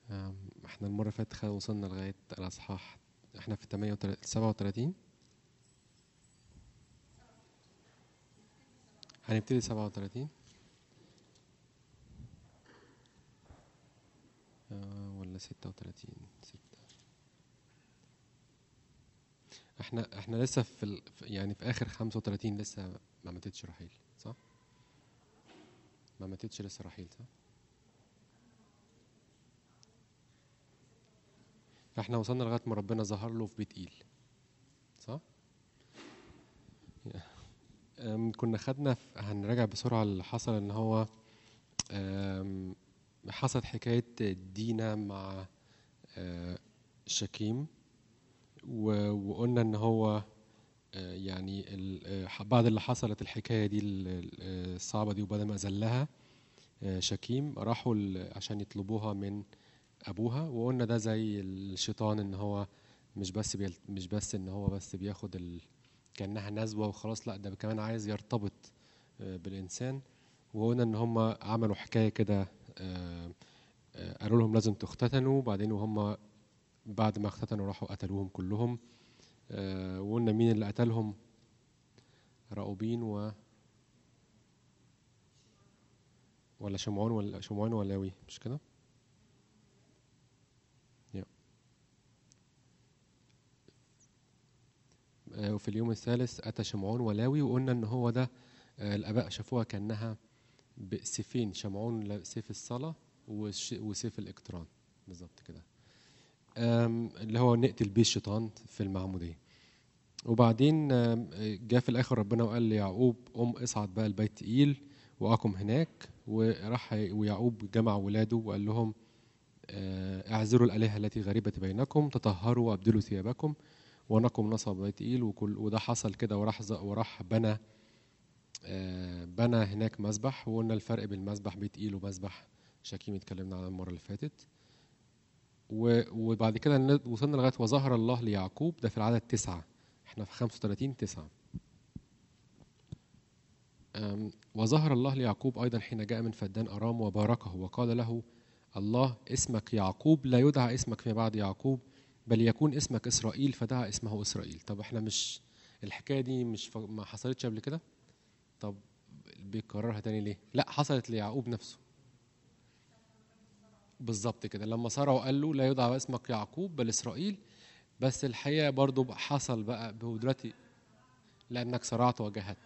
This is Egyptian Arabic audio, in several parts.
أم، احنا المرة اللي فاتت خ- وصلنا لغاية الأصحاح احنا في 38 37 هنبتدي 37 آه، ولا 36 ستة احنا احنا لسه في ال... في- يعني في آخر 35 لسه ما ماتتش رحيل صح؟ ما ماتتش لسه رحيل صح؟ فاحنا وصلنا لغايه ما ربنا ظهر له في بيت ايل صح أم، كنا خدنا في هنراجع بسرعه اللي حصل ان هو أم، حصلت حكايه دينا مع أه، شكيم و- وقلنا ان هو أه، يعني ال- أه، بعد اللي حصلت الحكايه دي ال- ال- الصعبه دي وبعد ما اذلها أه، شكيم راحوا ال- عشان يطلبوها من ابوها وقلنا ده زي الشيطان ان هو مش بس بيل... مش بس ان هو بس بياخد ال... كانها نزوه وخلاص لا ده كمان عايز يرتبط آه، بالانسان وقلنا ان هم عملوا حكايه كده آه، آه، قالوا لهم لازم تختتنوا وبعدين وهم بعد ما اختتنوا راحوا قتلوهم كلهم آه، وقلنا مين اللي قتلهم راؤوبين و ولا شمعون ولا شمعون ولا لاوي مش كده؟ آه، وفي اليوم الثالث أتى شمعون ولاوي وقلنا إن هو ده آه، الآباء شافوها كأنها بسيفين شمعون ل- سيف الصلاة والش- وسيف الإقتران بالظبط كده آم، اللي هو نقتل بيه الشيطان في المعمودية وبعدين آم، جاء في الآخر ربنا وقال ليعقوب قم اصعد بقى لبيت إيل وأقم هناك وراح ويعقوب جمع ولاده وقال لهم آه، اعذروا الآلهة التي غريبة بينكم تطهروا وأبدلوا ثيابكم ونقم نصب بيت إيل وكل وده حصل كده وراح ز- وراح بنى آه، بنى هناك مسبح وقلنا الفرق بين مسبح بيت إيل ومسبح شكيم اتكلمنا عنه المرة اللي فاتت و- وبعد كده ن- وصلنا لغاية وظهر الله ليعقوب ده في العدد تسعة احنا في 35 تسعة أم، وظهر الله ليعقوب أيضا حين جاء من فدان أرام وباركه وقال له الله اسمك يعقوب لا يدعى اسمك فيما بعد يعقوب بل يكون اسمك إسرائيل فدعا اسمه إسرائيل طب احنا مش الحكاية دي مش ف... ما حصلتش قبل كده طب بيكررها تاني ليه لا حصلت ليعقوب نفسه بالظبط كده لما سارة وقال له لا يدعى اسمك يعقوب بل إسرائيل بس الحقيقة برضو بقى حصل بقى هو دلوقتي لأنك صرعت وجهت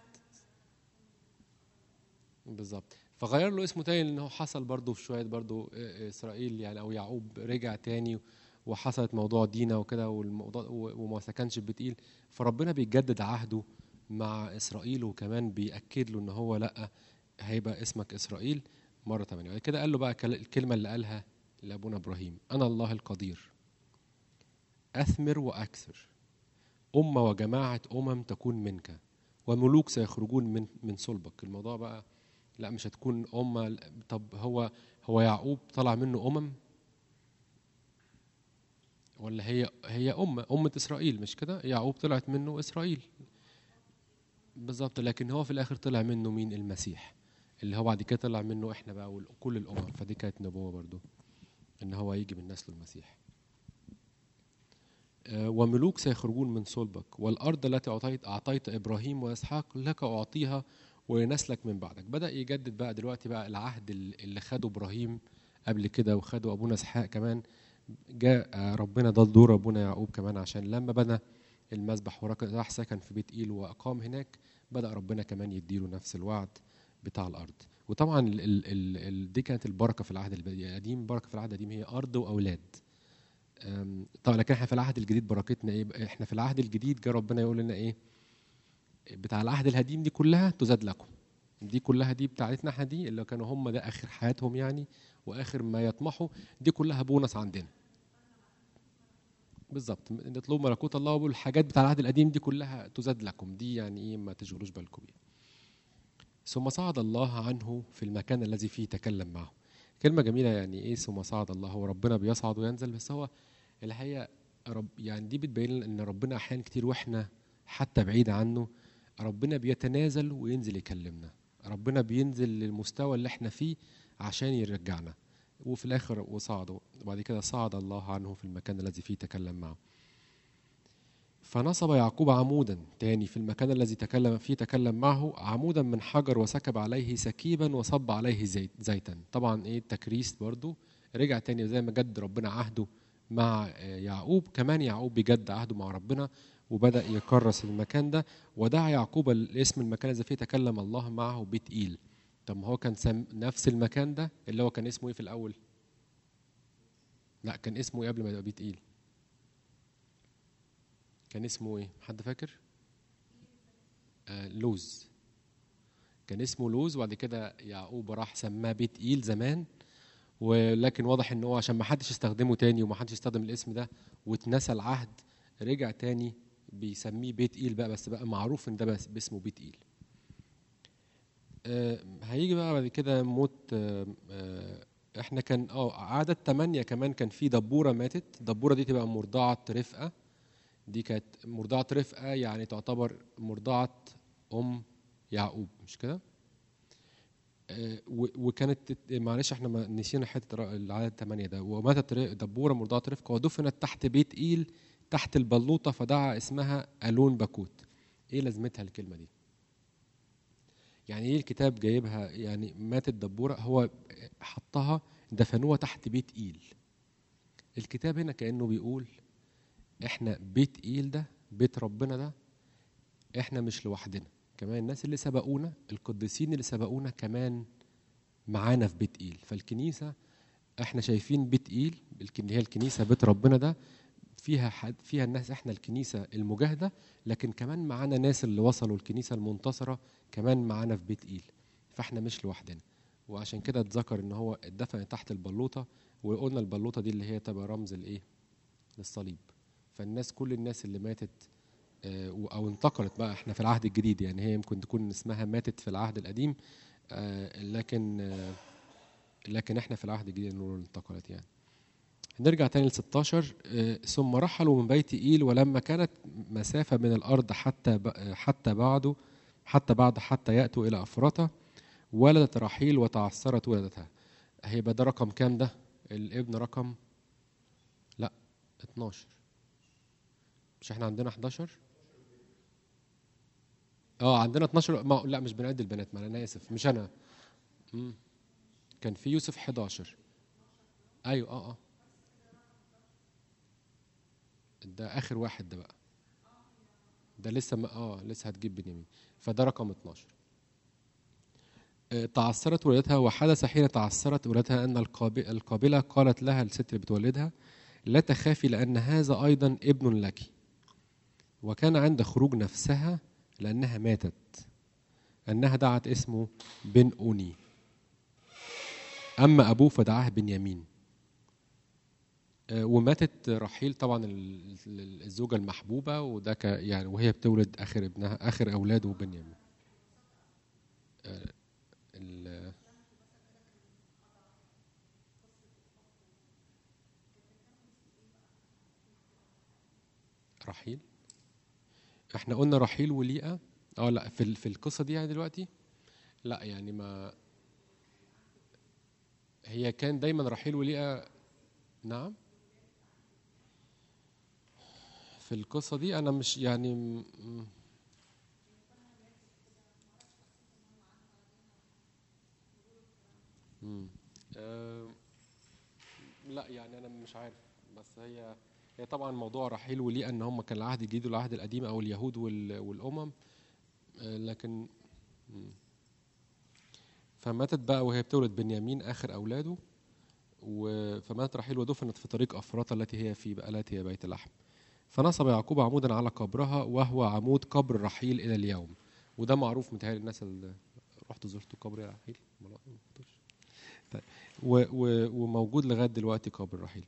بالظبط فغير له اسمه تاني لان هو حصل برضه في شويه برضه اسرائيل يعني او يعقوب رجع تاني وحصلت موضوع دينا وكده والموضوع و- وما سكنش في بيت إيل فربنا بيجدد عهده مع اسرائيل وكمان بياكد له ان هو لا هيبقى اسمك اسرائيل مره تانية بعد كده قال له بقى كل- الكلمه اللي قالها لابونا ابراهيم انا الله القدير اثمر واكثر امه وجماعه امم تكون منك وملوك سيخرجون من من صلبك الموضوع بقى لا مش هتكون أمة طب هو هو يعقوب طلع منه أمم ولا هي هي أمة أمة إسرائيل مش كده يعقوب طلعت منه إسرائيل بالظبط لكن هو في الآخر طلع منه مين المسيح اللي هو بعد كده طلع منه إحنا بقى وكل الأمم فدي كانت نبوة برضو إن هو يجي من نسل المسيح آه، وملوك سيخرجون من صلبك والأرض التي أعطيت أعطيت إبراهيم وإسحاق لك أعطيها ولنسلك من بعدك بدأ يجدد بقى دلوقتي بقى العهد اللي خده إبراهيم قبل كده وخده أبونا إسحاق كمان جاء آه، ربنا ده دور أبونا يعقوب كمان عشان لما بنى المذبح وراح راح سكن في بيت إيل وأقام هناك بدأ ربنا كمان يديله نفس الوعد بتاع الأرض وطبعا ال ال ال ال دي كانت البركة في العهد القديم البركة في العهد القديم هي أرض وأولاد أم، طبعا لكن احنا في العهد الجديد بركتنا ايه احنا في العهد الجديد جه ربنا يقول لنا ايه بتاع العهد القديم دي كلها تزاد لكم دي كلها دي بتاعتنا احنا دي اللي كانوا هم ده اخر حياتهم يعني واخر ما يطمحوا دي كلها بونص عندنا بالظبط نطلب ملكوت الله والحاجات بتاع العهد القديم دي كلها تزاد لكم دي يعني ايه ما تشغلوش بالكم بيها ثم صعد الله عنه في المكان الذي فيه تكلم معه كلمة جميلة يعني ايه ثم صعد الله هو ربنا بيصعد وينزل بس هو الحقيقة رب يعني دي بتبين لنا ان ربنا احيانا كتير واحنا حتى بعيد عنه ربنا بيتنازل وينزل يكلمنا ربنا بينزل للمستوى اللي احنا فيه عشان يرجعنا وفي الاخر وصعدوا وبعد كده صعد الله عنه في المكان الذي فيه تكلم معه فنصب يعقوب عمودا تاني في المكان الذي تكلم فيه تكلم معه عمودا من حجر وسكب عليه سكيبا وصب عليه زيت زيتا طبعا ايه التكريس برضو رجع تاني زي ما جد ربنا عهده مع آه، يعقوب كمان يعقوب بجد عهده مع ربنا وبدا يكرس المكان ده ودعا يعقوب الاسم المكان الذي فيه تكلم الله معه بيت ايل طب ما هو كان سم نفس المكان ده اللي هو كان اسمه ايه في الاول لا كان اسمه ايه قبل ما يبقى بيت ايل كان اسمه ايه حد فاكر آه لوز كان اسمه لوز وبعد كده يعقوب راح سماه بيت ايل زمان ولكن واضح ان هو عشان ما حدش يستخدمه تاني وما حدش يستخدم الاسم ده واتنسى العهد رجع تاني بيسميه بيت ايل بقى بس بقى معروف ان ده بس باسمه بيت ايل آه هيجي بقى بعد كده موت آه آه احنا كان اه عدد ثمانية كمان كان في دبورة ماتت دبورة دي تبقى مرضعة رفقة دي كانت مرضعة رفقة يعني تعتبر مرضعة أم يعقوب مش كده؟ آه، و- وكانت معلش احنا ما نسينا حته ر- العدد ثمانية ده وماتت ر- دبوره مرضعه رفقه ودفنت تحت بيت ايل تحت البلوطه فدعا اسمها الون باكوت ايه لازمتها الكلمه دي يعني ايه الكتاب جايبها يعني ماتت دبوره هو حطها دفنوها تحت بيت ايل الكتاب هنا كانه بيقول احنا بيت ايل ده بيت ربنا ده احنا مش لوحدنا كمان الناس اللي سبقونا القديسين اللي سبقونا كمان معانا في بيت ايل فالكنيسه احنا شايفين بيت ايل الك- اللي هي الكنيسه بيت ربنا ده فيها حد فيها الناس احنا الكنيسه المجاهده لكن كمان معانا ناس اللي وصلوا الكنيسه المنتصره كمان معانا في بيت ايل فاحنا مش لوحدنا وعشان كده اتذكر ان هو اتدفن تحت البلوطه وقلنا البلوطه دي اللي هي تبقى رمز الايه للصليب فالناس كل الناس اللي ماتت آه، و- او انتقلت بقى احنا في العهد الجديد يعني هي يمكن تكون اسمها ماتت في العهد القديم آه، لكن آه، لكن احنا في العهد الجديد نقول انتقلت يعني نرجع تاني ل 16 آه، ثم رحلوا من بيت ايل ولما كانت مسافه من الارض حتى ب- حتى بعده حتى بعد حتى ياتوا الى افرطه ولدت رحيل وتعثرت ولدتها هيبقى ده رقم كام ده الابن رقم لا 12 مش احنا عندنا 11 اه عندنا 12 ما لا مش بنعد البنات ما انا اسف مش انا مم. كان في يوسف 11 ايوه اه اه ده اخر واحد ده بقى ده لسه ما اه لسه هتجيب بنيامين فده رقم 12 آه، تعثرت ولادتها وحدث حين تعثرت ولادها ان القاب- القابله قالت لها الست اللي بتولدها لا تخافي لان هذا ايضا ابن لك وكان عند خروج نفسها لانها ماتت انها دعت اسمه بن اوني اما ابوه فدعاه بنيامين آه، وماتت رحيل طبعا ال- ال- الزوجه المحبوبه وده ك يعني وهي بتولد اخر ابنها اخر اولاده بنيامين آه، ال- رحيل احنا قلنا رحيل وليئة اه لا في ال- في القصه دي يعني دلوقتي لا يعني ما هي كان دايما رحيل وليئة نعم في القصه دي انا مش يعني م- م- مم. آه، لا يعني انا مش عارف بس هي هي طبعا موضوع رحيل وليئة ان هم كان العهد الجديد والعهد القديم او اليهود وال- والامم آه، لكن مم. فماتت بقى وهي بتولد بنيامين اخر اولاده و- فماتت رحيل ودفنت في طريق افراط التي هي في التي هي بيت لحم فنصب يعقوب عمودا على قبرها وهو عمود قبر رحيل الى اليوم وده معروف متهيألي الناس اللي رحتوا زرتوا قبر رحيل ما رحتوش. طيب و و وموجود لغايه دلوقتي قبر رحيل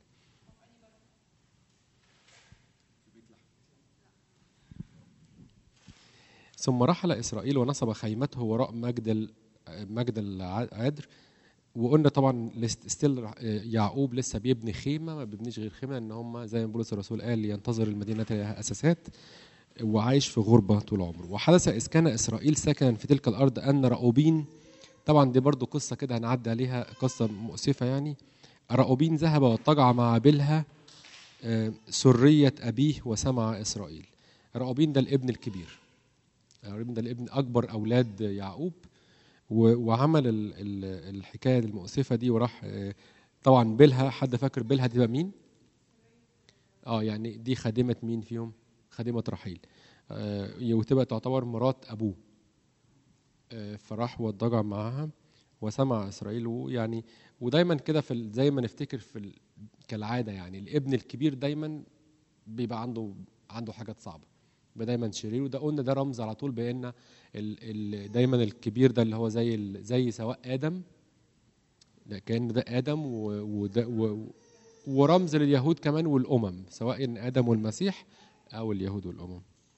ثم رحل اسرائيل ونصب خيمته وراء مجد ال- مجد العدر وقلنا طبعا لست- ستيل يعقوب لسه بيبني خيمه ما بيبنيش غير خيمه ان هم زي ما بولس الرسول قال ينتظر المدينه لها اساسات وعايش في غربه طول عمره وحدث اذ كان اسرائيل ساكنا في تلك الارض ان رأوبين طبعا دي برضو قصه كده هنعدي عليها قصه مؤسفه يعني راؤوبين ذهب واضطجع مع بلها آه، سرية أبيه وسمع إسرائيل راؤوبين ده الابن الكبير راؤوبين ده الابن أكبر أولاد يعقوب و- وعمل ال- ال- الحكاية المؤسفة دي وراح آه، طبعا بلها حد فاكر بلها دي بقى مين؟ اه يعني دي خادمة مين فيهم؟ خادمة رحيل آه، وتبقى تعتبر مرات أبوه آه، فراح واضطجع معاها وسمع إسرائيل ويعني ودايما كده في ال- زي ما نفتكر في ال- كالعادة يعني الابن الكبير دايما بيبقى عنده عنده حاجات صعبة بيبقى دايما شرير وده قلنا ده رمز على طول بان ال ال دايما الكبير ده اللي هو زي ال زي سواء ادم ده كان ده ادم و- وده و ورمز لليهود كمان والامم سواء ادم والمسيح او اليهود والامم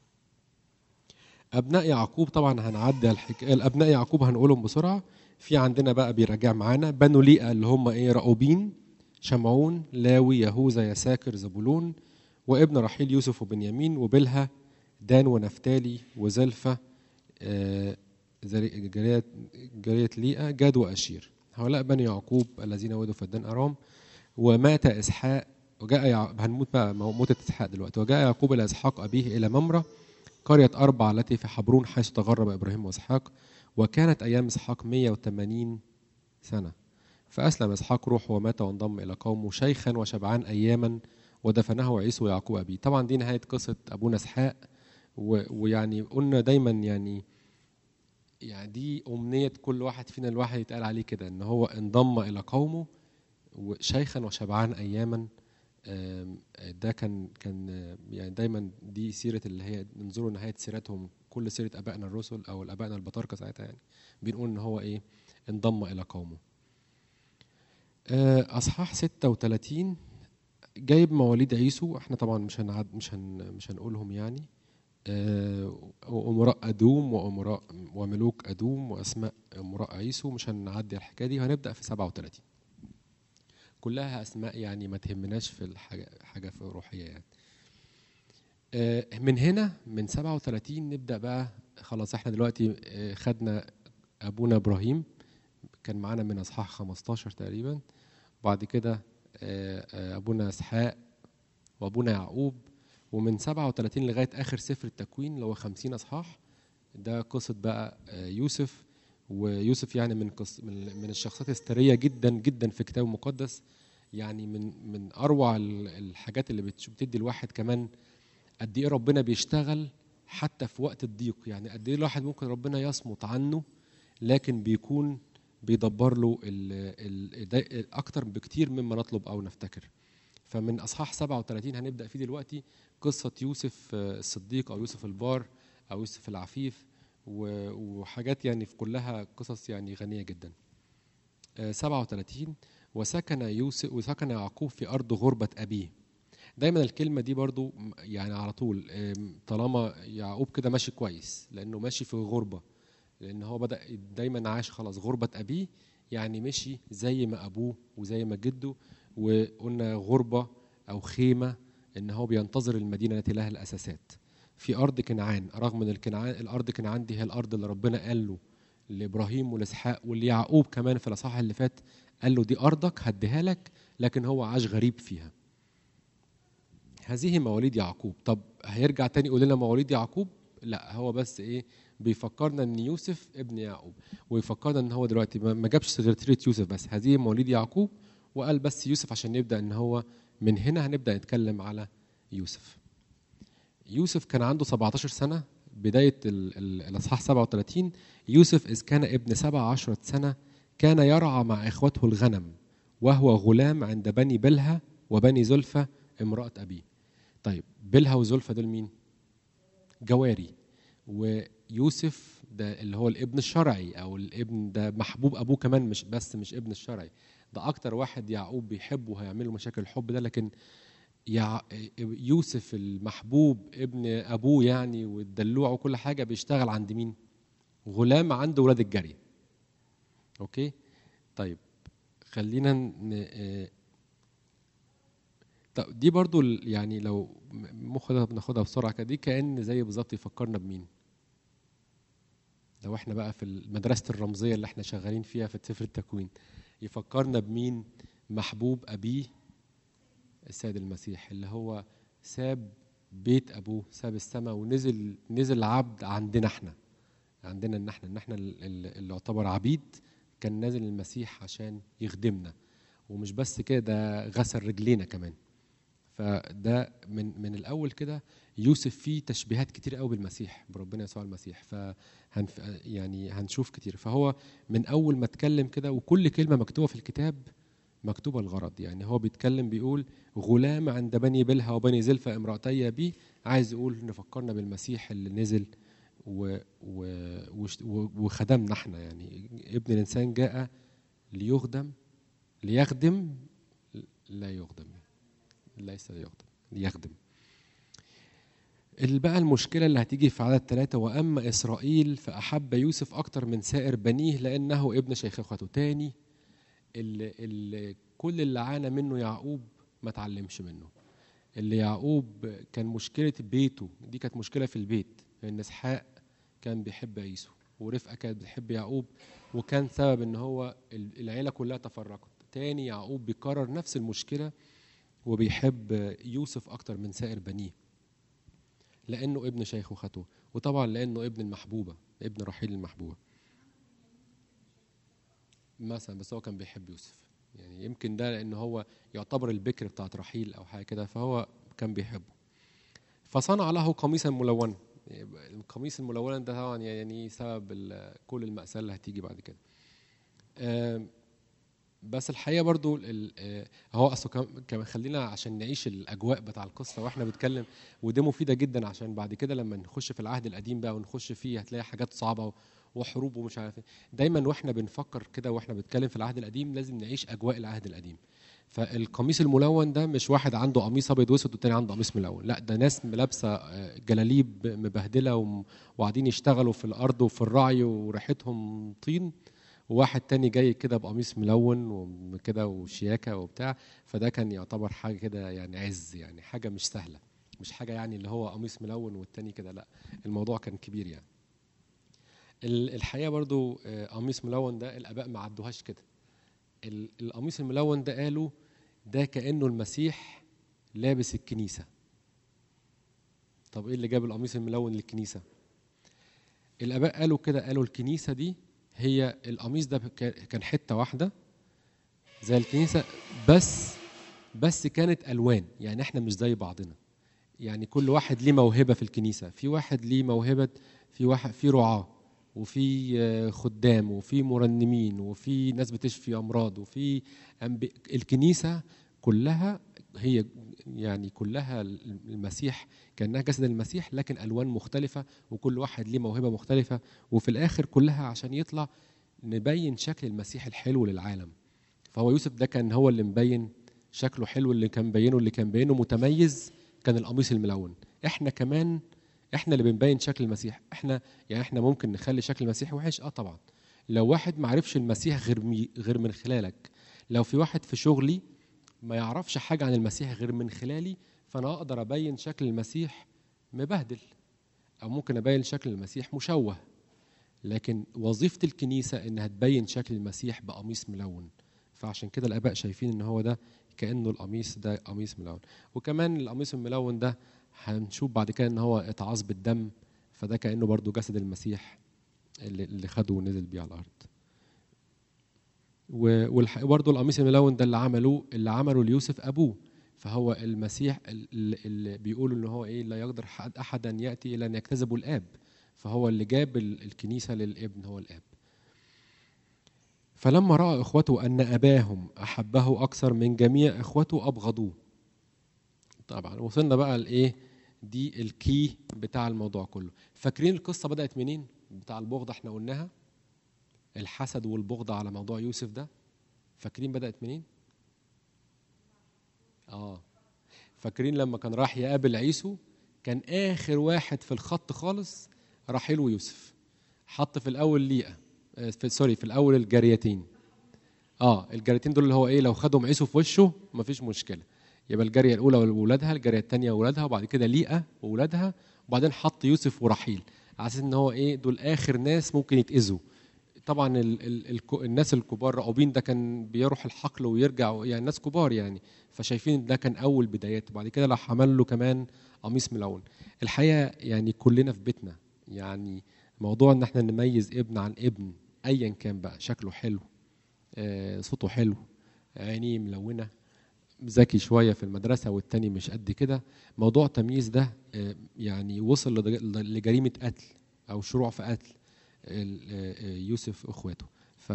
ابناء يعقوب طبعا هنعدي الحكايه الابناء يعقوب هنقولهم بسرعه في عندنا بقى بيراجع معانا بنو ليئة اللي هم ايه راؤوبين شمعون لاوي يهوذا يساكر زبولون وابن رحيل يوسف وبنيامين وبلها دان ونفتالي وزلفة آه، زري- جارية جارية ليئة جاد وأشير هؤلاء بني يعقوب الذين ولدوا في الدان أرام ومات إسحاق وجاء يع... هنموت بقى موتة إسحاق دلوقتي وجاء يعقوب إلى إسحاق أبيه إلى ممرة قرية أربع التي في حبرون حيث تغرب إبراهيم وإسحاق وكانت أيام إسحاق 180 سنة فأسلم إسحاق روحه ومات وانضم إلى قومه شيخا وشبعان أياما ودفنه عيسو ويعقوب أبيه طبعا دي نهاية قصة أبونا إسحاق و- ويعني قلنا دايما يعني يعني دي أمنية كل واحد فينا الواحد يتقال عليه كده إن هو انضم إلى قومه وشيخا وشبعان أياما آم، ده كان كان آه، يعني دايما دي سيرة اللي هي ننظروا نهاية سيرتهم كل سيرة أبائنا الرسل أو الأبائنا البطاركة ساعتها يعني بنقول إن هو إيه انضم إلى قومه آه، أصحاح 36 جايب مواليد عيسو احنا طبعا مش هنعد مش هن مش هنقولهم يعني آه، وأمراء أدوم وأمراء وملوك أدوم وأسماء أمراء عيسو مش هنعدي الحكاية دي وهنبدأ في 37 كلها أسماء يعني ما تهمناش في الحاجة حاجة في روحية يعني آه، من هنا من 37 نبدأ بقى خلاص احنا دلوقتي آه، خدنا أبونا إبراهيم كان معانا من أصحاح 15 تقريبا بعد كده آه، آه، أبونا إسحاق وأبونا يعقوب ومن 37 لغاية آخر سفر التكوين اللي هو 50 أصحاح ده قصة بقى آه، يوسف ويوسف يعني من قص من من الشخصيات الثرية جدا جدا في الكتاب المقدس يعني من من أروع ال- الحاجات اللي بتش- بتدي الواحد كمان قد إيه ربنا بيشتغل حتى في وقت الضيق يعني قد إيه الواحد ممكن ربنا يصمت عنه لكن بيكون بيدبر له ال ال ده اكتر بكتير مما نطلب او نفتكر فمن اصحاح 37 هنبدا فيه دلوقتي قصه يوسف آه، الصديق او يوسف البار او يوسف العفيف و- وحاجات يعني في كلها قصص يعني غنيه جدا آه، 37 وسكن يوسف وسكن يعقوب في ارض غربه ابيه دايما الكلمه دي برضو م- يعني على طول آم، طالما يعقوب كده ماشي كويس لانه ماشي في غربه لان هو بدا دايما عاش خلاص غربه ابيه يعني مشي زي ما ابوه وزي ما جده وقلنا غربه او خيمه ان هو بينتظر المدينه التي لها الاساسات في ارض كنعان رغم ان الكنعان الارض كنعان دي هي الارض اللي ربنا قال له لابراهيم ولاسحاق وليعقوب كمان في الاصحاح اللي فات قال له دي ارضك هديها لك لكن هو عاش غريب فيها هذه مواليد يعقوب طب هيرجع تاني يقول لنا مواليد يعقوب لا هو بس ايه بيفكرنا ان يوسف ابن يعقوب ويفكرنا ان هو دلوقتي ما ما جابش غير ترية يوسف بس هذه مواليد يعقوب وقال بس يوسف عشان نبدا ان هو من هنا هنبدا نتكلم على يوسف يوسف كان عنده 17 سنه بدايه ال- ال- الاصحاح 37 يوسف اذ كان ابن 17 سنه كان يرعى مع اخوته الغنم وهو غلام عند بني بلها وبني زلفة امرأة أبيه طيب بلها وزلفة دول مين؟ جواري ويوسف ده اللي هو الابن الشرعي او الابن ده محبوب ابوه كمان مش بس مش ابن الشرعي ده اكتر واحد يعقوب بيحبه وهيعمل له مشاكل الحب ده لكن يع... يوسف المحبوب ابن ابوه يعني والدلوع وكل حاجه بيشتغل عند مين غلام عند ولاد الجري اوكي طيب خلينا ن... آه، طب دي برضو ال- يعني لو مخدها بناخدها بسرعه كده دي كان زي بالظبط يفكرنا بمين لو احنا بقى في مدرسه الرمزيه اللي احنا شغالين فيها في سفر التكوين يفكرنا بمين محبوب ابيه السيد المسيح اللي هو ساب بيت ابوه ساب السماء ونزل نزل عبد عندنا احنا عندنا ان احنا ان احنا ال- ال- اللي يعتبر عبيد كان نازل المسيح عشان يخدمنا ومش بس كده ده غسل رجلينا كمان فده من من الاول كده يوسف فيه تشبيهات كتير قوي بالمسيح بربنا يسوع المسيح فهن يعني هنشوف كتير فهو من اول ما اتكلم كده وكل كلمه مكتوبه في الكتاب مكتوبه الغرض يعني هو بيتكلم بيقول غلام عند بني بلها وبني زلفة امرأتي بي عايز يقول نفكرنا بالمسيح اللي نزل و و وش- و- وخدمنا احنا يعني ابن الانسان جاء ليخدم ليخدم لا يخدم ليس يخدم ليخدم ال- بقى المشكلة اللي هتيجي في عدد ثلاثة وأما إسرائيل فأحب يوسف أكتر من سائر بنيه لأنه ابن شيخوخته تاني اللي, اللي كل اللي عانى منه يعقوب ما تعلمش منه اللي يعقوب كان مشكلة بيته دي كانت مشكلة في البيت لأن إسحاق كان بيحب عيسو ورفقة كانت بتحب يعقوب وكان سبب إن هو ال- العيلة كلها تفرقت تاني يعقوب بيكرر نفس المشكلة وبيحب يوسف أكتر من سائر بنيه لأنه ابن شيخوخته وطبعا لأنه ابن المحبوبة ابن رحيل المحبوبة مثلا بس هو كان بيحب يوسف يعني يمكن ده لأن هو يعتبر البكر بتاعت رحيل أو حاجة كده فهو كان بيحبه فصنع له قميصا ملونا يبقى القميص الملون ده طبعا يعني سبب ال- كل المأساة اللي هتيجي بعد كده آم، بس الحقيقه برضو ال- آه، هو اصله كم- كمان خلينا عشان نعيش الاجواء بتاع القصه واحنا بنتكلم ودي مفيده جدا عشان بعد كده لما نخش في العهد القديم بقى ونخش فيه هتلاقي حاجات صعبه وحروب ومش عارف ايه دايما واحنا بنفكر كده واحنا بنتكلم في العهد القديم لازم نعيش اجواء العهد القديم فالقميص الملون ده مش واحد عنده قميص ابيض واسود والتاني عنده قميص ملون لا ده ناس لابسه آه، جلاليب مبهدله وم- وقاعدين يشتغلوا في الارض وفي الرعي وريحتهم طين وواحد تاني جاي كده بقميص ملون وكده وشياكه وبتاع فده كان يعتبر حاجه كده يعني عز يعني حاجه مش سهله مش حاجه يعني اللي هو قميص ملون والتاني كده لا الموضوع كان كبير يعني ال- الحقيقه برضو آه، قميص ملون ده الاباء ما عدوهاش كده ال- القميص الملون ده قالوا ده كانه المسيح لابس الكنيسه طب ايه اللي جاب القميص الملون للكنيسه الاباء قالوا كده قالوا الكنيسه دي هي القميص ده كا- كان حته واحده زي الكنيسه بس بس كانت الوان يعني احنا مش زي بعضنا يعني كل واحد ليه موهبه في الكنيسه في واحد ليه موهبه في واحد في رعاه وفي آه، خدام وفي مرنمين وفي ناس بتشفي امراض وفي أنبي... الكنيسه كلها هي يعني كلها المسيح كانها جسد المسيح لكن الوان مختلفه وكل واحد ليه موهبه مختلفه وفي الاخر كلها عشان يطلع نبين شكل المسيح الحلو للعالم فهو يوسف ده كان هو اللي مبين شكله حلو اللي كان بينه اللي كان بينه متميز كان القميص الملون احنا كمان احنا اللي بنبين شكل المسيح احنا يعني احنا ممكن نخلي شكل المسيح وحش اه طبعا لو واحد ما عرفش المسيح غير مي غير من خلالك لو في واحد في شغلي ما يعرفش حاجه عن المسيح غير من خلالي فانا اقدر ابين شكل المسيح مبهدل او ممكن ابين شكل المسيح مشوه لكن وظيفه الكنيسه انها تبين شكل المسيح بقميص ملون فعشان كده الاباء شايفين ان هو ده كانه القميص ده قميص ملون وكمان القميص الملون ده هنشوف بعد كده ان هو اتعاظ بالدم فده كانه برضو جسد المسيح اللي, اللي خده ونزل بيه على الارض وبرضه القميص الملون ده اللي عمله اللي عمله ليوسف ابوه فهو المسيح اللي, اللي بيقولوا ان هو ايه لا يقدر حد احد ان ياتي الا ان يكتسبه الاب فهو اللي جاب ال- الكنيسه للابن هو الاب فلما راى اخوته ان اباهم احبه اكثر من جميع اخوته ابغضوه طبعا وصلنا بقى لايه دي الكي بتاع الموضوع كله فاكرين القصه بدات منين بتاع البغضه احنا قلناها الحسد والبغضه على موضوع يوسف ده فاكرين بدات منين اه فاكرين لما كان راح يقابل عيسو كان اخر واحد في الخط خالص راحيل ويوسف حط في الاول ليئه آه، في سوري في الاول الجاريتين اه الجاريتين دول اللي هو ايه لو خدهم عيسو في وشه مفيش مشكله يبقى الجاريه الاولى واولادها الجاريه الثانيه واولادها وبعد كده ليئه واولادها وبعدين حط يوسف ورحيل على اساس ان هو ايه دول اخر ناس ممكن يتاذوا طبعا ال ال ال الناس الكبار راؤوبين ده كان بيروح الحقل ويرجع يعني ناس كبار يعني فشايفين ده كان اول بدايات وبعد كده راح عمل له كمان قميص ملون الحقيقه يعني كلنا في بيتنا يعني موضوع ان احنا نميز ابن عن ابن ايا كان بقى شكله حلو آه صوته حلو عينيه ملونه ذكي شويه في المدرسه والتاني مش قد كده موضوع التمييز ده آه يعني وصل لدج- لجريمه قتل او شروع في قتل ال- آه، يوسف اخواته ف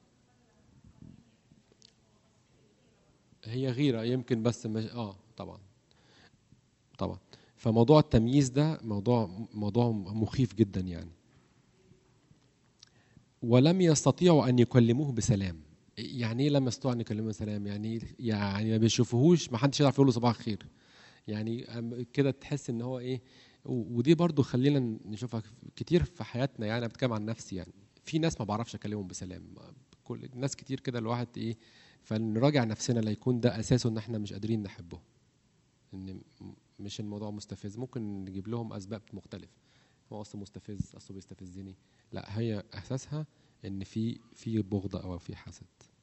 هي غيره يمكن بس مش اه طبعا طبعا فموضوع التمييز ده موضوع موضوع مخيف جدا يعني ولم يستطيعوا ان يكلموه بسلام يعني ايه لم يستطيعوا ان يكلموه بسلام يعني يعني ما بيشوفوهوش ما حدش يعرف يقول له صباح الخير يعني أم- كده تحس ان هو ايه و- ودي برضو خلينا نشوفها كتير في حياتنا يعني انا بتكلم عن نفسي يعني في ناس ما بعرفش اكلمهم بسلام كل ناس كتير كده الواحد ايه فنراجع نفسنا لا يكون ده اساسه ان احنا مش قادرين نحبه ان م- مش الموضوع مستفز ممكن نجيب لهم اسباب مختلفه هو اصله مستفز اصله بيستفزني لا هي اساسها ان في في بغضه او في حسد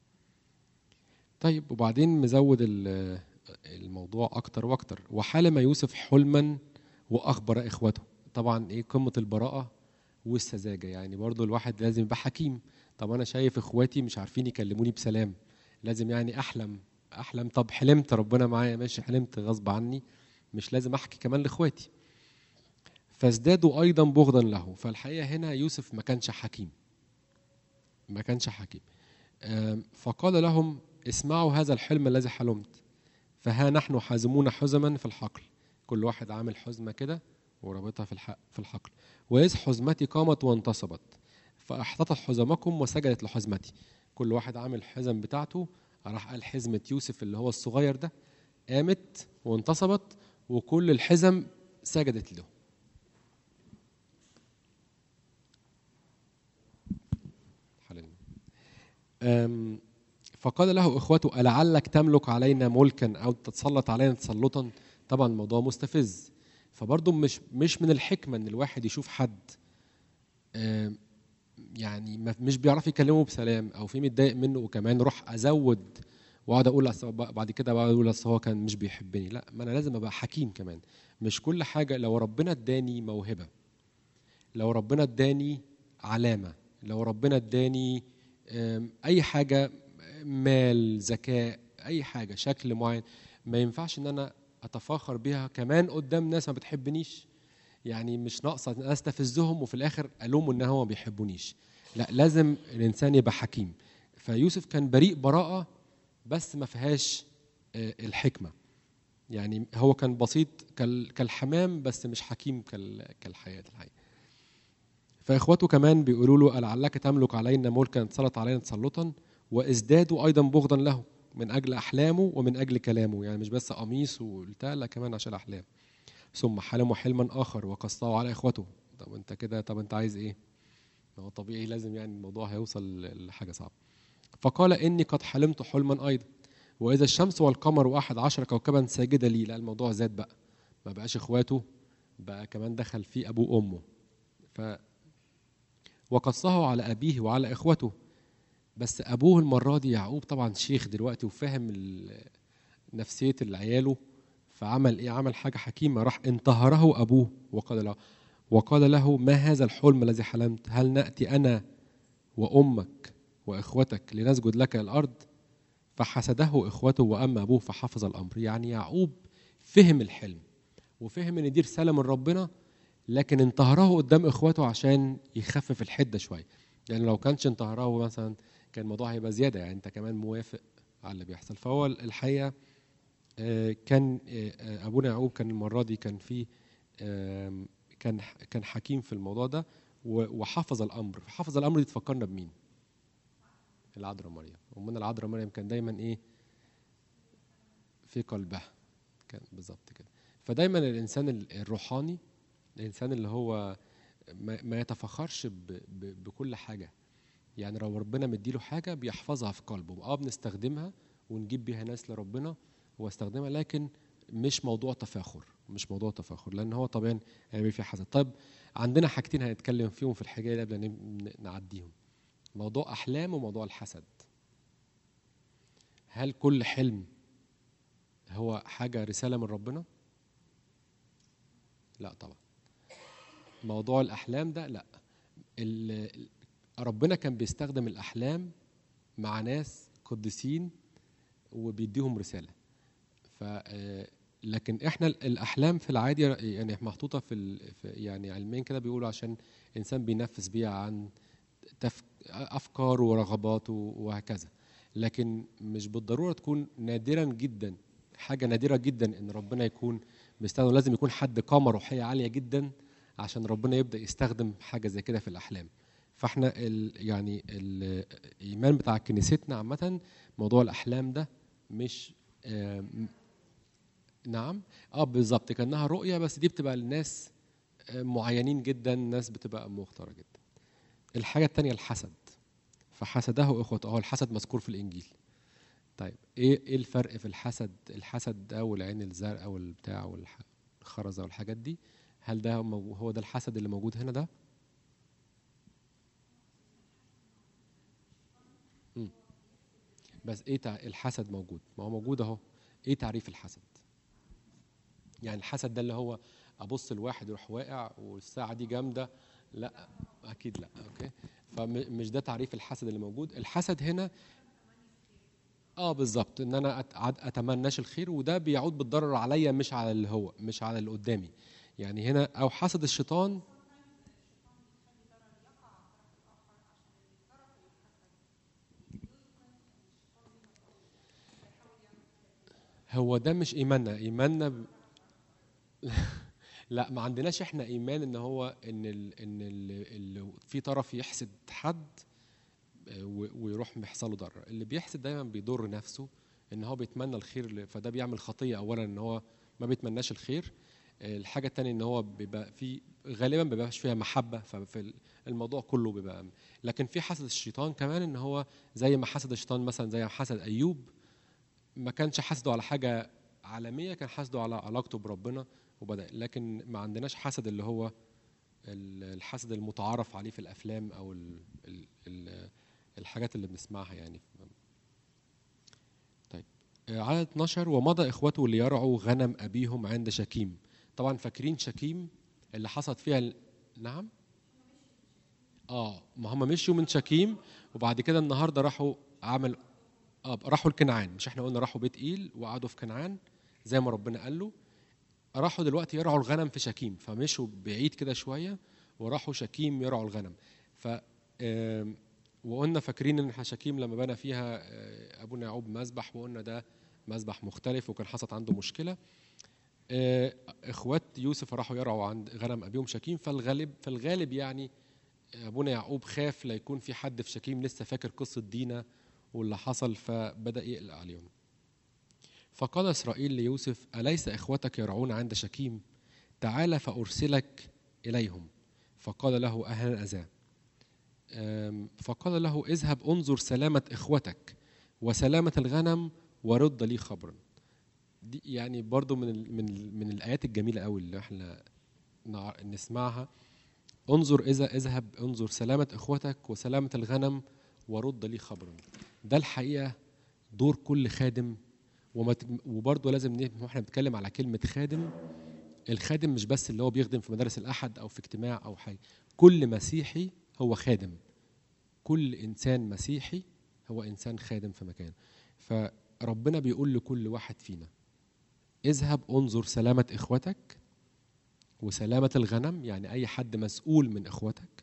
طيب وبعدين مزود ال- الموضوع اكتر واكتر وحلم يوسف حلما واخبر اخوته طبعا ايه قمه البراءه والسذاجه يعني برضو الواحد لازم يبقى حكيم طب انا شايف اخواتي مش عارفين يكلموني بسلام لازم يعني احلم احلم طب حلمت ربنا معايا ماشي حلمت غصب عني مش لازم احكي كمان لاخواتي فازدادوا ايضا بغضا له فالحقيقه هنا يوسف ما كانش حكيم ما كانش حكيم آم، فقال لهم اسمعوا هذا الحلم الذي حلمت فها نحن حازمون حزما في الحقل كل واحد عامل حزمه كده ورابطها في الحق في الحقل وإذ حزمتي قامت وانتصبت فاحتطت حزمكم وسجدت لحزمتي كل واحد عامل الحزم بتاعته راح قال حزمه يوسف اللي هو الصغير ده قامت وانتصبت وكل الحزم سجدت له حللنا. أم، فقال له اخوته ألعلك تملك علينا ملكا او تتسلط علينا تسلطا طبعا الموضوع مستفز فبرضه مش مش من الحكمه ان الواحد يشوف حد أم، يعني ما- مش بيعرف يكلمه بسلام او في متضايق منه وكمان روح ازود واقعد اقول أصل هو- بعد كده بقعد اقول اصل هو كان مش بيحبني لا ما انا لازم ابقى حكيم كمان مش كل حاجه لو ربنا اداني موهبه لو ربنا اداني علامه لو ربنا اداني أم، اي حاجه مال ذكاء اي حاجه شكل معين ما ينفعش ان انا اتفاخر بيها كمان قدام ناس ما بتحبنيش يعني مش ناقصه ان أنا استفزهم وفي الاخر الومه ان هو ما بيحبونيش لا لازم الانسان يبقى حكيم فيوسف كان بريء براءه بس ما فيهاش آه، الحكمه يعني هو كان بسيط كال- كالحمام بس مش حكيم كال- كالحياه الحقيقه فاخواته كمان بيقولوا له لعلك تملك علينا ملكا تسلط علينا تسلطا وازدادوا ايضا بغضا له من اجل احلامه ومن اجل كلامه يعني مش بس قميص وبتاع لا كمان عشان احلام ثم حلموا حلما اخر وقصاه على اخوته طب انت كده طب انت عايز ايه ما هو طبيعي لازم يعني الموضوع هيوصل لحاجه صعبه فقال اني قد حلمت حلما ايضا واذا الشمس والقمر واحد عشر كوكبا ساجدا لي لا الموضوع زاد بقى ما بقاش اخواته بقى كمان دخل فيه ابوه وامه ف وقصه على ابيه وعلى اخوته بس ابوه المره دي يعقوب طبعا شيخ دلوقتي وفاهم ال- نفسيه عياله فعمل ايه عمل حاجه حكيمه راح انتهره ابوه وقال له وقال له ما هذا الحلم الذي حلمت هل ناتي انا وامك واخوتك لنسجد لك الارض فحسده اخوته واما ابوه فحفظ الامر يعني يعقوب فهم الحلم وفهم ان دي رساله من ربنا لكن انتهره قدام اخواته عشان يخفف الحده شويه يعني لو كانش انتهره مثلا كان الموضوع هيبقى زياده يعني انت كمان موافق على اللي بيحصل فهو الحقيقه آه، كان آه، آه، ابونا يعقوب كان المره دي كان في آم، كان كان حكيم في الموضوع ده و- وحفظ الامر حفظ الامر دي تفكرنا بمين العذراء مريم امنا العذراء مريم كان دايما ايه في قلبها كان بالظبط كده فدايما الانسان ال- الروحاني الانسان اللي هو ما, ما يتفخرش ب ب بكل حاجه يعني لو ربنا مديله حاجه بيحفظها في قلبه اه بنستخدمها ونجيب بيها ناس لربنا واستخدمها لكن مش موضوع تفاخر مش موضوع تفاخر لان هو طبعا هيبقى في حسد طيب عندنا حاجتين هنتكلم فيهم في الحكايه دي قبل ن- نعديهم موضوع احلام وموضوع الحسد هل كل حلم هو حاجه رساله من ربنا لا طبعا موضوع الاحلام ده لا ال- ربنا كان بيستخدم الاحلام مع ناس قديسين وبيديهم رساله ف آه، لكن احنا ال- الاحلام في العادي يعني محطوطه في, ال- في يعني علميا كده بيقولوا عشان انسان بينفذ بيها عن تف... افكار ورغبات وهكذا لكن مش بالضروره تكون نادرا جدا حاجه نادره جدا ان ربنا يكون بيستخدم لازم يكون حد قامه روحيه عاليه جدا عشان ربنا يبدا يستخدم حاجه زي كده في الاحلام فاحنا ال يعني الايمان بتاع كنيستنا عامه موضوع الاحلام ده مش آه م- نعم اه بالظبط كانها رؤيه بس دي بتبقى للناس آه، معينين جدا ناس بتبقى مختاره جدا الحاجه الثانيه الحسد فحسده اخوته هو الحسد مذكور في الانجيل طيب ايه ايه الفرق في الحسد الحسد ده والعين الزرقاء والبتاع والخرزه والحاجات دي هل ده مو- هو ده الحسد اللي موجود هنا ده مم. بس ايه تع... الحسد موجود ما هو موجود اهو ايه تعريف الحسد يعني الحسد ده اللي هو ابص الواحد يروح واقع والساعه دي جامده لا اكيد لا اوكي فمش ده تعريف الحسد اللي موجود الحسد هنا اه بالظبط ان انا أت- عد- اتمناش الخير وده بيعود بالضرر عليا مش على اللي هو مش على اللي قدامي يعني هنا او حسد الشيطان هو ده مش ايماننا ايماننا ب... لا ما عندناش احنا ايمان ان هو ان ال ان ال ال في طرف يحسد حد آه، و- ويروح يحصل له ضرر اللي بيحسد دايما بيضر نفسه ان هو بيتمنى الخير ل- فده بيعمل خطيه اولا ان هو ما بيتمناش الخير آه، الحاجه الثانيه ان هو بيبقى في غالبا ما بيبقاش فيها محبه ففي الموضوع كله بيبقى لكن في حسد الشيطان كمان ان هو زي ما حسد الشيطان مثلا زي ما حسد ايوب ما كانش حسده على حاجه عالميه كان حسده على علاقته بربنا وبدا لكن ما عندناش حسد اللي هو ال- الحسد المتعارف عليه في الافلام او ال ال ال الحاجات اللي بنسمعها يعني طيب آه، عدد 12 ومضى اخوته ليرعوا غنم ابيهم عند شكيم طبعا فاكرين شكيم اللي حصلت فيها ال... نعم اه ما هم مشيوا من شكيم وبعد كده النهارده راحوا عمل اه راحوا لكنعان مش احنا قلنا راحوا بيت ايل وقعدوا في كنعان زي ما ربنا قال له راحوا دلوقتي يرعوا الغنم في شكيم فمشوا بعيد كده شويه وراحوا شكيم يرعوا الغنم ف آم، وقلنا فاكرين ان إحنا شكيم لما بنى فيها آه، ابونا يعقوب مذبح وقلنا ده مذبح مختلف وكان حصلت عنده مشكله آه، اخوات يوسف راحوا يرعوا عند غنم ابيهم شكيم فالغالب في الغالب يعني ابونا يعقوب خاف لا يكون في حد في شكيم لسه فاكر قصه دينا واللي حصل فبدا يقلق عليهم فقال اسرائيل ليوسف اليس اخوتك يرعون عند شكيم تعال فارسلك اليهم فقال له اهلا اذى أم، فقال له اذهب انظر سلامه اخوتك وسلامه الغنم ورد لي خبرا دي يعني برضو من ال من ال من الايات الجميله قوي اللي احنا نع- نسمعها انظر اذا اذهب انظر سلامه اخوتك وسلامه الغنم ورد لي خبرا ده الحقيقه دور كل خادم وما ت- وبرضه لازم ن- واحنا بنتكلم على كلمه خادم الخادم مش بس اللي هو بيخدم في مدارس الاحد او في اجتماع او حاجه كل مسيحي هو خادم كل انسان مسيحي هو انسان خادم في مكان فربنا بيقول لكل واحد فينا اذهب انظر سلامه اخوتك وسلامه الغنم يعني اي حد مسؤول من اخوتك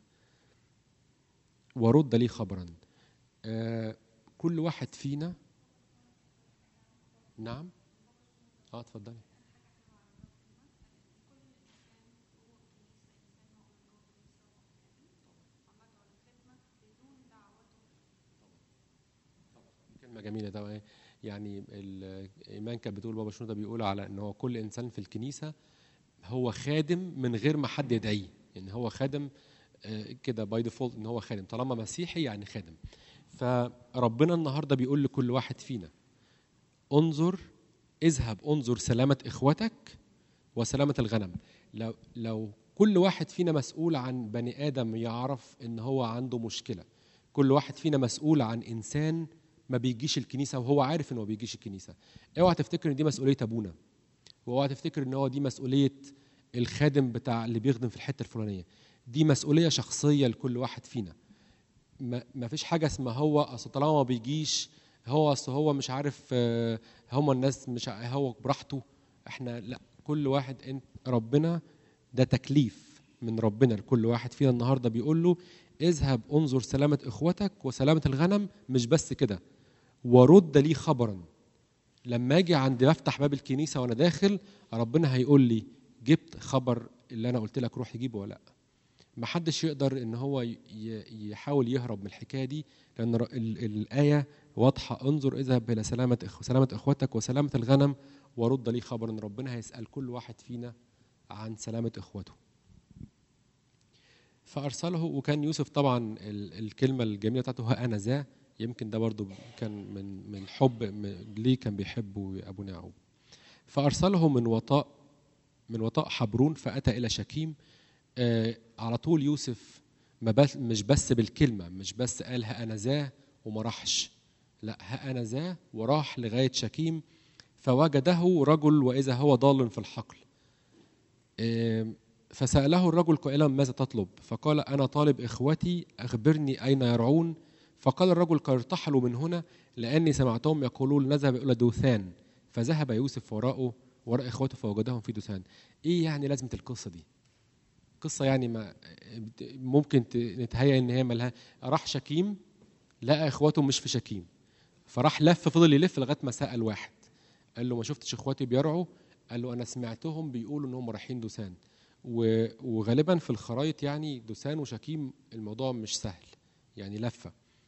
ورد لي خبرا آه كل واحد فينا نعم اه اتفضلي كلمة جميلة طبعا يعني الإيمان كانت بتقول بابا شنودة بيقول على إن هو كل إنسان في الكنيسة هو خادم من غير ما حد يدعيه يعني هو خادم آه، كده باي ديفولت إن هو خادم طالما مسيحي يعني خادم فربنا النهاردة بيقول لكل واحد فينا انظر اذهب انظر سلامة إخوتك وسلامة الغنم لو لو كل واحد فينا مسؤول عن بني آدم يعرف إن هو عنده مشكلة كل واحد فينا مسؤول عن انسان ما بيجيش الكنيسه وهو عارف انه ما بيجيش الكنيسه اوعى تفتكر ان دي مسؤوليه ابونا واوعى تفتكر ان هو دي مسؤوليه الخادم بتاع اللي بيخدم في الحته الفلانيه دي مسؤوليه شخصيه لكل واحد فينا ما ما فيش حاجه اسمها هو اصل طالما ما بيجيش هو اصل هو مش عارف آه، هم الناس مش ع- هو براحته احنا لا كل واحد انت ربنا ده تكليف من ربنا لكل واحد فينا النهارده بيقول له اذهب انظر سلامة اخوتك وسلامة الغنم مش بس كده ورد لي خبرا لما اجي عند بفتح باب الكنيسه وانا داخل ربنا هيقول لي جبت خبر اللي انا قلت لك روح يجيبه ولا لا ما حدش يقدر ان هو ي- ي- يحاول يهرب من الحكايه دي لان ر- ال- الايه واضحه انظر اذهب الى سلامه إخ- سلامه اخوتك وسلامه الغنم ورد لي خبرا ربنا هيسال كل واحد فينا عن سلامه اخوته فارسله وكان يوسف طبعا ال- الكلمه الجميله بتاعته ها انا ذا يمكن ده برضو كان من من حب م- ليه كان بيحبه ابو يعقوب فارسله من وطاء من وطاء حبرون فاتى الى شكيم آه على طول يوسف ما بس مش بس بالكلمه مش بس قال ها انا ذا وما راحش لا ها انا ذا وراح لغايه شكيم فوجده رجل واذا هو ضال في الحقل آم، فسأله الرجل قائلا ماذا تطلب فقال أنا طالب إخوتي أخبرني أين يرعون فقال الرجل قد ارتحلوا من هنا لأني سمعتهم يقولون نذهب إلى دوثان فذهب يوسف وراءه وراء إخوته فوجدهم في دوثان إيه يعني لازمة القصة دي قصة يعني ما ممكن ت- نتهيأ إن هي ملها راح شكيم لقى إخواته مش في شكيم فراح لف فضل يلف لغاية ما سأل واحد قال له ما شفتش إخواتي بيرعوا قال له أنا سمعتهم بيقولوا إنهم رايحين دوثان و- وغالبا في الخرايط يعني دوسان وشكيم الموضوع مش سهل يعني لفه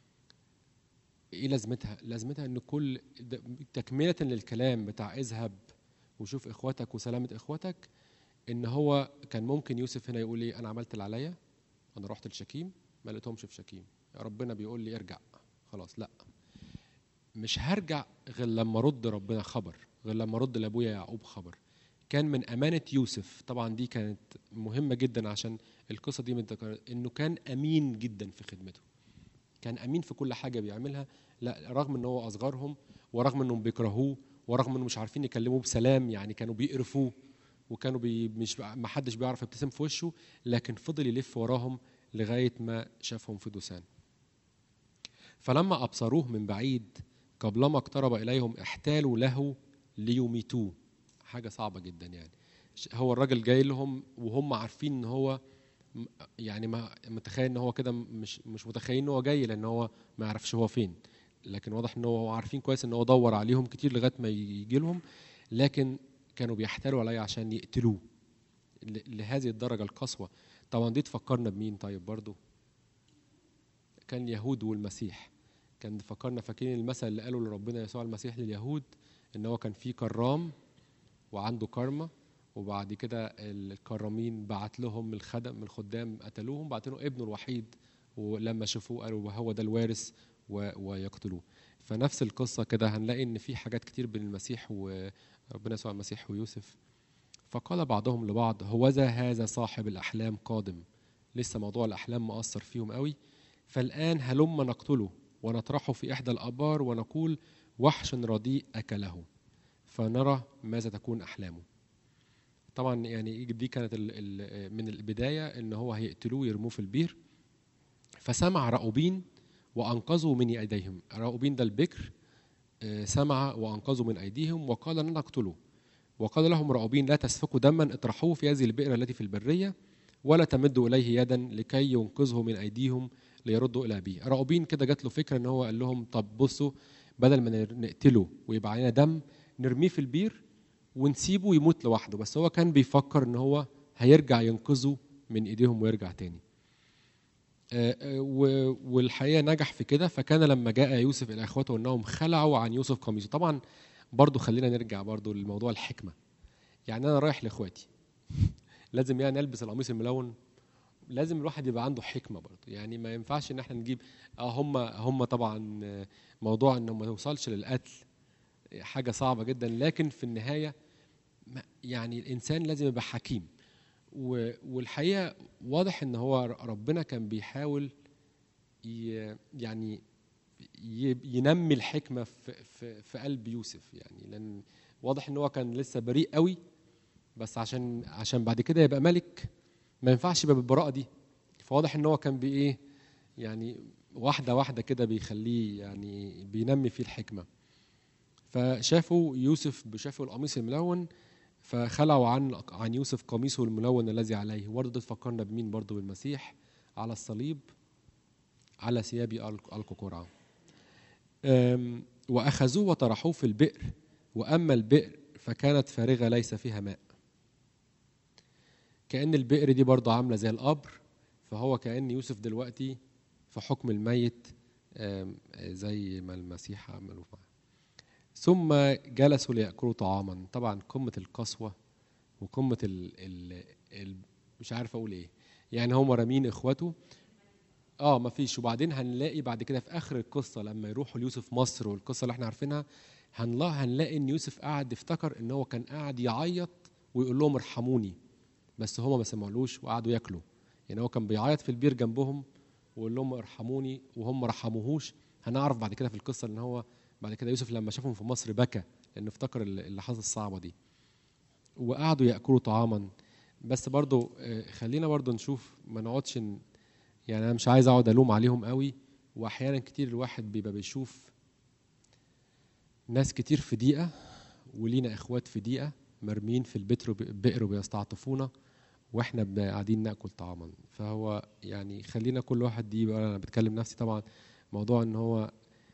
ايه لازمتها لازمتها ان كل ده- تكمله للكلام بتاع اذهب وشوف اخواتك وسلامه اخواتك ان هو كان ممكن يوسف هنا يقول ايه انا عملت اللي عليا انا رحت لشكيم ما لقيتهمش في شكيم ربنا بيقول لي ارجع خلاص لا مش هرجع غير لما ارد ربنا خبر غير لما ارد لابويا يعقوب خبر كان من امانه يوسف طبعا دي كانت مهمه جدا عشان القصه دي متذكرة انه كان امين جدا في خدمته كان امين في كل حاجه بيعملها لا رغم ان هو اصغرهم ورغم انهم بيكرهوه ورغم انهم مش عارفين يكلموه بسلام يعني كانوا بيقرفوه وكانوا بي مش ما حدش بيعرف يبتسم في وشه لكن فضل يلف وراهم لغايه ما شافهم في دوسان فلما ابصروه من بعيد قبلما اقترب اليهم احتالوا له ليميتوه حاجه صعبه جدا يعني ش- هو الراجل جاي لهم وهم عارفين ان هو م- يعني ما متخيل ان هو كده مش مش متخيل ان هو جاي لان هو ما يعرفش هو فين لكن واضح ان هو عارفين كويس ان هو دور عليهم كتير لغايه ما يجي لهم لكن كانوا بيحتالوا عليه عشان يقتلوه ل- لهذه الدرجه القسوه طبعا دي تفكرنا بمين طيب برضو كان اليهود والمسيح كان فكرنا فاكرين المثل اللي قاله لربنا يسوع المسيح لليهود ان هو كان في كرام وعنده كرمة وبعد كده الكرامين بعت لهم الخدم الخدام قتلوهم بعت لهم ابنه الوحيد ولما شافوه قالوا هو ده الوارث و- ويقتلوه فنفس القصة كده هنلاقي ان في حاجات كتير بين المسيح وربنا يسوع المسيح ويوسف فقال بعضهم لبعض هوذا هذا صاحب الأحلام قادم لسه موضوع الأحلام مأثر فيهم قوي فالآن هلم نقتله ونطرحه في إحدى الآبار ونقول وحش رديء أكله فنرى ماذا تكون أحلامه طبعا يعني دي كانت ال ال من البداية إن هو هيقتلوه ويرموه في البير فسمع رأوبين وأنقذوا من أيديهم رأوبين ده البكر آه، سمع وأنقذوا من أيديهم وقال لن نقتله وقال لهم رأوبين لا تسفكوا دما اطرحوه في هذه البئر التي في البرية ولا تمدوا إليه يدا لكي ينقذه من أيديهم ليردوا إلى أبيه رأوبين كده جات له فكرة إن هو قال لهم طب بصوا بدل ما نر- نقتله ويبقى علينا دم نرميه في البير ونسيبه يموت لوحده بس هو كان بيفكر إن هو هيرجع ينقذه من إيديهم ويرجع تاني آه، آه، و- والحقيقة نجح في كده فكان لما جاء يوسف إلى إخوته أنهم خلعوا عن يوسف قميصه طبعا برضو خلينا نرجع برضو لموضوع الحكمة يعني أنا رايح لإخواتي لازم يعني ألبس القميص الملون لازم الواحد يبقى عنده حكمة برضو يعني ما ينفعش إن احنا نجيب اه هم هم طبعا آه، موضوع إنه ما يوصلش للقتل حاجة صعبة جدا لكن في النهاية ما- يعني الإنسان لازم يبقى حكيم و- والحقيقة واضح إن هو ربنا كان بيحاول ي- يعني ي- ينمي الحكمه في في في قلب يوسف يعني لان واضح ان هو كان لسه بريء قوي بس عشان عشان بعد كده يبقى ملك ما ينفعش يبقى بالبراءه دي فواضح ان هو كان بايه يعني واحده واحده كده بيخليه يعني بينمي فيه الحكمه فشافوا يوسف شافوا القميص الملون فخلعوا عن عن يوسف قميصه الملون الذي عليه برضه ده تفكرنا بمين برضه بالمسيح على الصليب على ثيابي ألق- ألقوا قرعة أم، وأخذوه وطرحوه في البئر وأما البئر فكانت فارغة ليس فيها ماء كأن البئر دي برضه عاملة زي القبر فهو كأن يوسف دلوقتي في حكم الميت أم، زي ما المسيح عملوا معاه ثم جلسوا ليأكلوا طعاما طبعا قمة القسوة وقمة ال ال ال مش عارف أقول إيه يعني هم رامين إخوته اه ما فيش وبعدين هنلاقي بعد كده في اخر القصه لما يروحوا ليوسف مصر والقصه اللي احنا عارفينها هنلاقي هنلاقي ان يوسف قاعد افتكر ان هو كان قاعد يعيط ويقول لهم ارحموني بس هما ما سمعلوش وقعدوا ياكلوا يعني هو كان بيعيط في البير جنبهم ويقول لهم ارحموني وهم ما رحموهوش هنعرف بعد كده في القصه ان هو بعد كده يوسف لما شافهم في مصر بكى لانه افتكر اللحظات الصعبه دي وقعدوا ياكلوا طعاما بس برضو آه، خلينا برضو نشوف ما نقعدش ن- يعني انا مش عايز اقعد الوم عليهم قوي واحيانا كتير الواحد بيبقى بيشوف ناس كتير في ضيقه ولينا اخوات في ضيقه مرميين في البئر بئر وبيستعطفونا واحنا بن- قاعدين ناكل طعاما فهو يعني خلينا كل واحد دي بقى انا بتكلم نفسي طبعا موضوع ان هو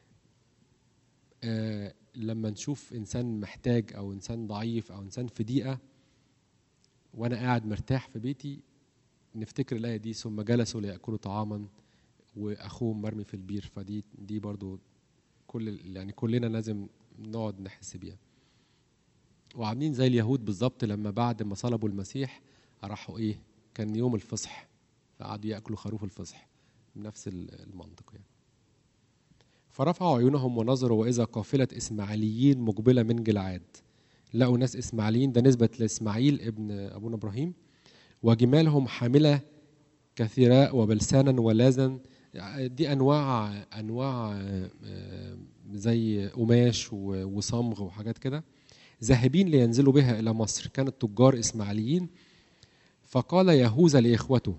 آه لما نشوف انسان محتاج او انسان ضعيف او انسان في ضيقه وانا قاعد مرتاح في بيتي نفتكر الايه دي ثم جلسوا لياكلوا طعاما واخوهم مرمي في البير فدي دي برضو كل يعني كلنا لازم نقعد نحس بيها وعاملين زي اليهود بالظبط لما بعد ما صلبوا المسيح راحوا ايه كان يوم الفصح فقعدوا ياكلوا خروف الفصح بنفس ال- المنطق يعني فرفعوا عيونهم ونظروا واذا قافله اسماعيليين مقبله من جلعاد لقوا ناس اسماعيليين ده نسبه لاسماعيل ابن ابونا ابراهيم وجمالهم حامله كثيراء وبلسانا ولازا دي انواع انواع آه، زي قماش و- وصمغ وحاجات كده ذاهبين لينزلوا بها الى مصر كانت تجار اسماعيليين فقال يهوذا لاخوته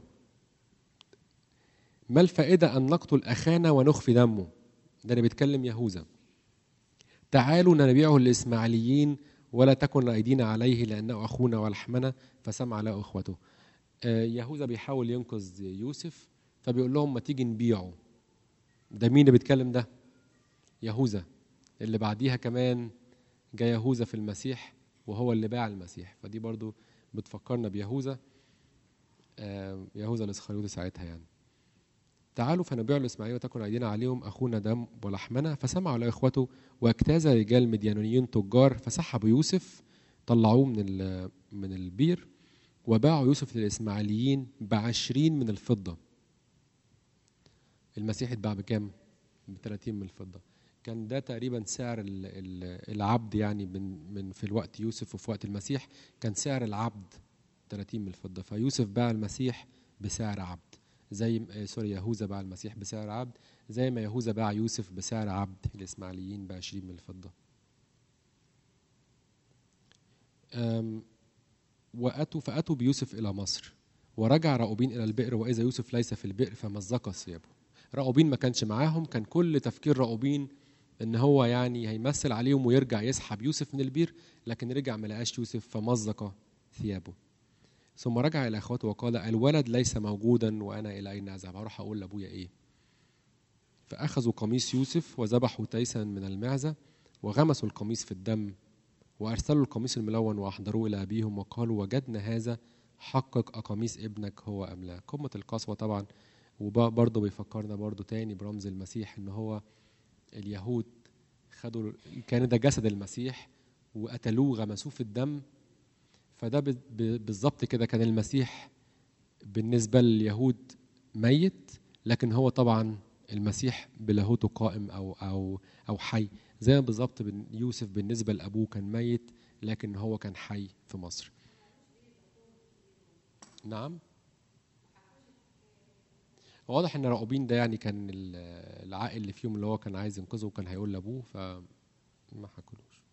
ما الفائده ان نقتل اخانا ونخفي دمه ده اللي بيتكلم يهوذا تعالوا نبيعه للاسماعيليين ولا تكن ايدينا عليه لانه اخونا ولحمنا فسمع له اخوته آه، يهوذا بيحاول ينقذ يوسف فبيقول لهم ما تيجي نبيعه ده مين اللي بيتكلم ده يهوذا اللي بعديها كمان جاء يهوذا في المسيح وهو اللي باع المسيح فدي برضو بتفكرنا بيهوذا آه، يهوذا الاسخريوطي ساعتها يعني تعالوا فنبيع الاسماعيلي وتكن ايدينا عليهم اخونا دم ولحمنا فسمعوا له اخوته واجتاز رجال مديانيين تجار فسحبوا يوسف طلعوه من ال- من البير وباعوا يوسف للإسماعيليين بعشرين من الفضة المسيح اتباع بكام؟ ب 30 من الفضة كان ده تقريبا سعر ال- ال- العبد يعني من من في الوقت يوسف وفي وقت المسيح كان سعر العبد 30 من الفضة فيوسف باع المسيح بسعر عبد زي آه، سوري يهوذا باع المسيح بسعر عبد زي ما يهوذا باع يوسف بسعر عبد الإسماعيليين ب 20 من الفضة أم، واتوا فاتوا بيوسف الى مصر ورجع راؤوبين الى البئر واذا يوسف ليس في البئر فمزق ثيابه راؤوبين ما كانش معاهم كان كل تفكير راؤوبين ان هو يعني هيمثل عليهم ويرجع يسحب يوسف من البير لكن رجع ما لقاش يوسف فمزق ثيابه ثم رجع الى اخواته وقال الولد ليس موجودا وانا الى اين اذهب هروح اقول لابويا ايه فاخذوا قميص يوسف وذبحوا تيسا من المعزه وغمسوا القميص في الدم وأرسلوا القميص الملون وأحضروه إلى أبيهم وقالوا وجدنا هذا حقق أقميص ابنك هو أم لا قمة القسوة طبعا وبرضه بيفكرنا برضه تاني برمز المسيح إن هو اليهود خدوا كان ده جسد المسيح وقتلوه غمسوه في الدم فده ب- ب- بالظبط كده كان المسيح بالنسبة لليهود ميت لكن هو طبعا المسيح بلاهوته قائم أو أو أو حي زي ما بالظبط بن- يوسف بالنسبة لأبوه كان ميت لكن هو كان حي في مصر نعم واضح ان راؤوبين ده يعني كان ال- العاقل اللي فيهم اللي هو كان عايز ينقذه وكان هيقول لابوه فما حكولوش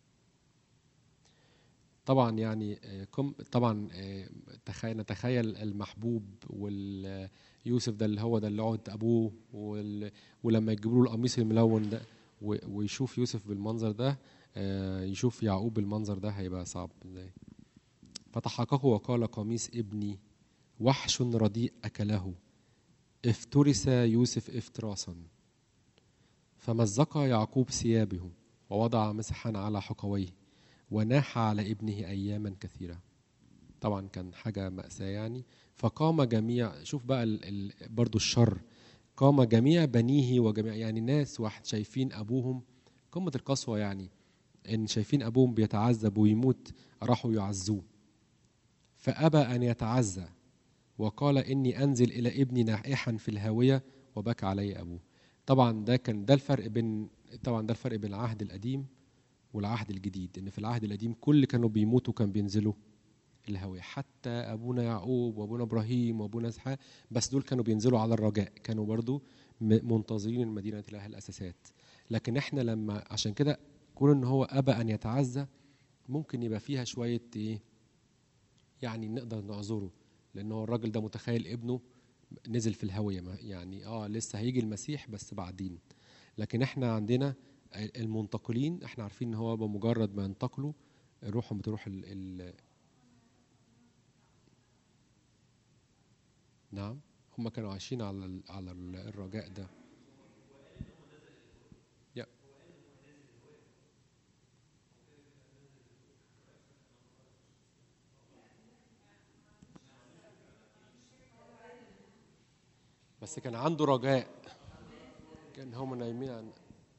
طبعا يعني آه، كم طبعا آه، تخيل نتخيل المحبوب واليوسف ده اللي هو ده اللي عقد ابوه وال- ولما يجيبوا له القميص الملون ده و- ويشوف يوسف بالمنظر ده آه، يشوف يعقوب بالمنظر ده هيبقى صعب ازاي فتحققوا وقال قميص ابني وحش رديء اكله افترس يوسف افتراسا فمزق يعقوب ثيابه ووضع مسحا على حقويه وناح على ابنه اياما كثيره طبعا كان حاجه ماساه يعني فقام جميع شوف بقى ال ال برضو الشر قام جميع بنيه وجميع يعني ناس واحد شايفين ابوهم قمه القسوه يعني ان شايفين ابوهم بيتعذب ويموت راحوا يعزوه فابى ان يتعزى وقال اني انزل الى ابني نائحا في الهاويه وبكى علي ابوه طبعا ده كان ده الفرق بين طبعا ده الفرق بين العهد القديم والعهد الجديد ان في العهد القديم كل كانوا بيموتوا كان بينزلوا الهوية حتى ابونا يعقوب وابونا ابراهيم وابونا اسحاق بس دول كانوا بينزلوا على الرجاء كانوا برضو م- منتظرين مدينه اله الاساسات لكن احنا لما عشان كده كون ان هو ابى ان يتعزى ممكن يبقى فيها شويه ايه يعني نقدر نعذره لان هو الراجل ده متخيل ابنه نزل في الهوية ما- يعني اه لسه هيجي المسيح بس بعدين لكن احنا عندنا المنتقلين احنا عارفين ان هو بمجرد ما ينتقلوا روحهم بتروح ال ال نعم هم كانوا عايشين على ال على ال- الرجاء ده يا. بس كان عنده رجاء كان هم نايمين عن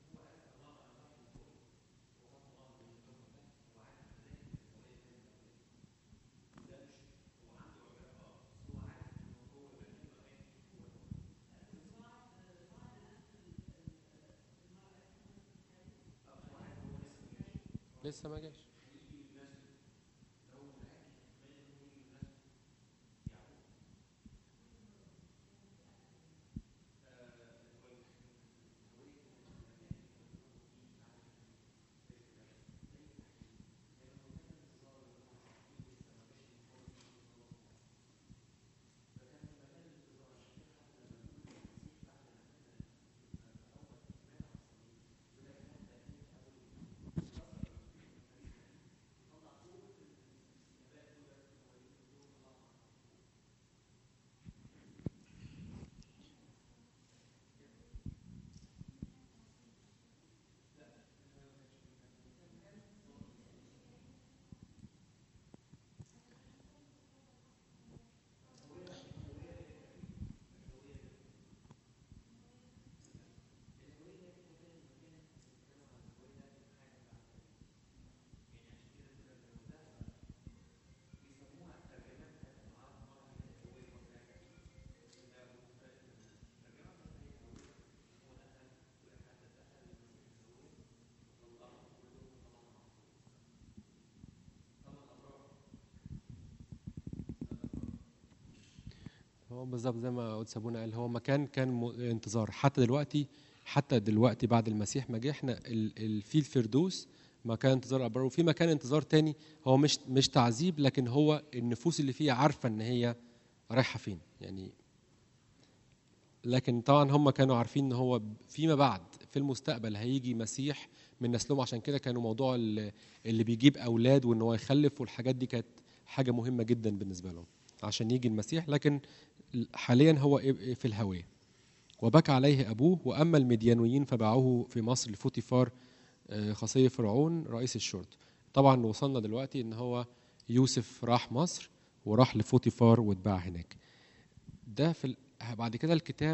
لسه ما جاش هو بالظبط زي ما قلت سابونا قال هو مكان كان م- انتظار حتى دلوقتي حتى دلوقتي بعد المسيح ما جه احنا ال- ال- في الفردوس مكان انتظار ابرار وفي مكان انتظار تاني هو مش مش تعذيب لكن هو النفوس اللي فيه عارفه ان هي رايحه فين يعني لكن طبعا هم كانوا عارفين ان هو فيما بعد في المستقبل هيجي مسيح من نسلهم عشان كده كانوا موضوع ال- اللي بيجيب اولاد وان هو يخلف والحاجات دي كانت حاجه مهمه جدا بالنسبه لهم عشان يجي المسيح لكن حاليا هو في الهوية وبكى عليه أبوه وأما المديانويين فباعوه في مصر لفوتيفار آه، خصي فرعون رئيس الشرطة طبعا وصلنا دلوقتي ان هو يوسف راح مصر وراح لفوتيفار واتباع هناك ده في ال... بعد كده الكتاب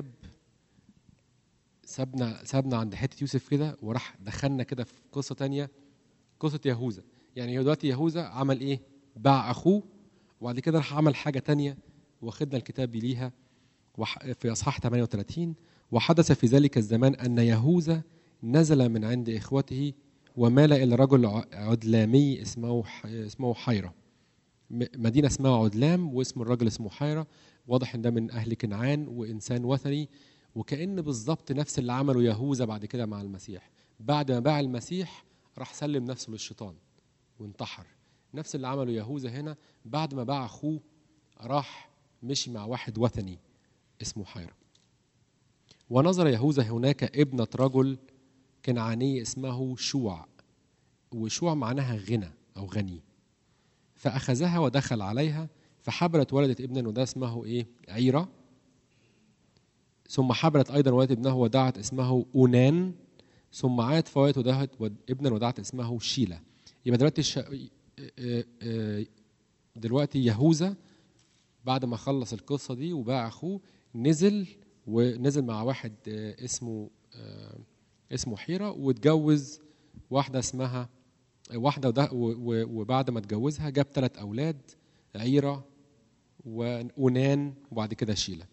سابنا سابنا عند حته يوسف كده وراح دخلنا كده في قصه تانية قصه يهوذا يعني هو دلوقتي يهوذا عمل ايه باع اخوه وبعد كده راح عمل حاجه تانية واخدنا الكتاب ليها وح- في اصحاح 38 وحدث في ذلك الزمان ان يهوذا نزل من عند اخوته ومال الى رجل ع- عدلامي اسمه ح- اسمه حيره م- مدينه اسمها عدلام واسم الراجل اسمه حيره واضح ان ده من اهل كنعان وانسان وثني وكأن بالظبط نفس اللي عمله يهوذا بعد كده مع المسيح بعد ما باع المسيح راح سلم نفسه للشيطان وانتحر نفس اللي عمله يهوذا هنا بعد ما باع اخوه راح مشي مع واحد وثني اسمه حيرة ونظر يهوذا هناك ابنة رجل كنعاني اسمه شوع وشوع معناها غنى أو غني فأخذها ودخل عليها فحبلت ولدت ابنا وده اسمه إيه عيرة ثم حبلت أيضا ولدت ابنه ودعت اسمه أونان ثم عادت فوات ودعت ابنا ودعت اسمه شيلة يبقى دلوقتي الش... آه، آه، دلوقتي يهوذا بعد ما خلص القصه دي وباع اخوه نزل ونزل مع واحد آه، اسمه آه، اسمه حيره واتجوز واحده اسمها واحده وده و- و- وبعد ما اتجوزها جاب ثلاث اولاد عيره وأونان وبعد كده شيلة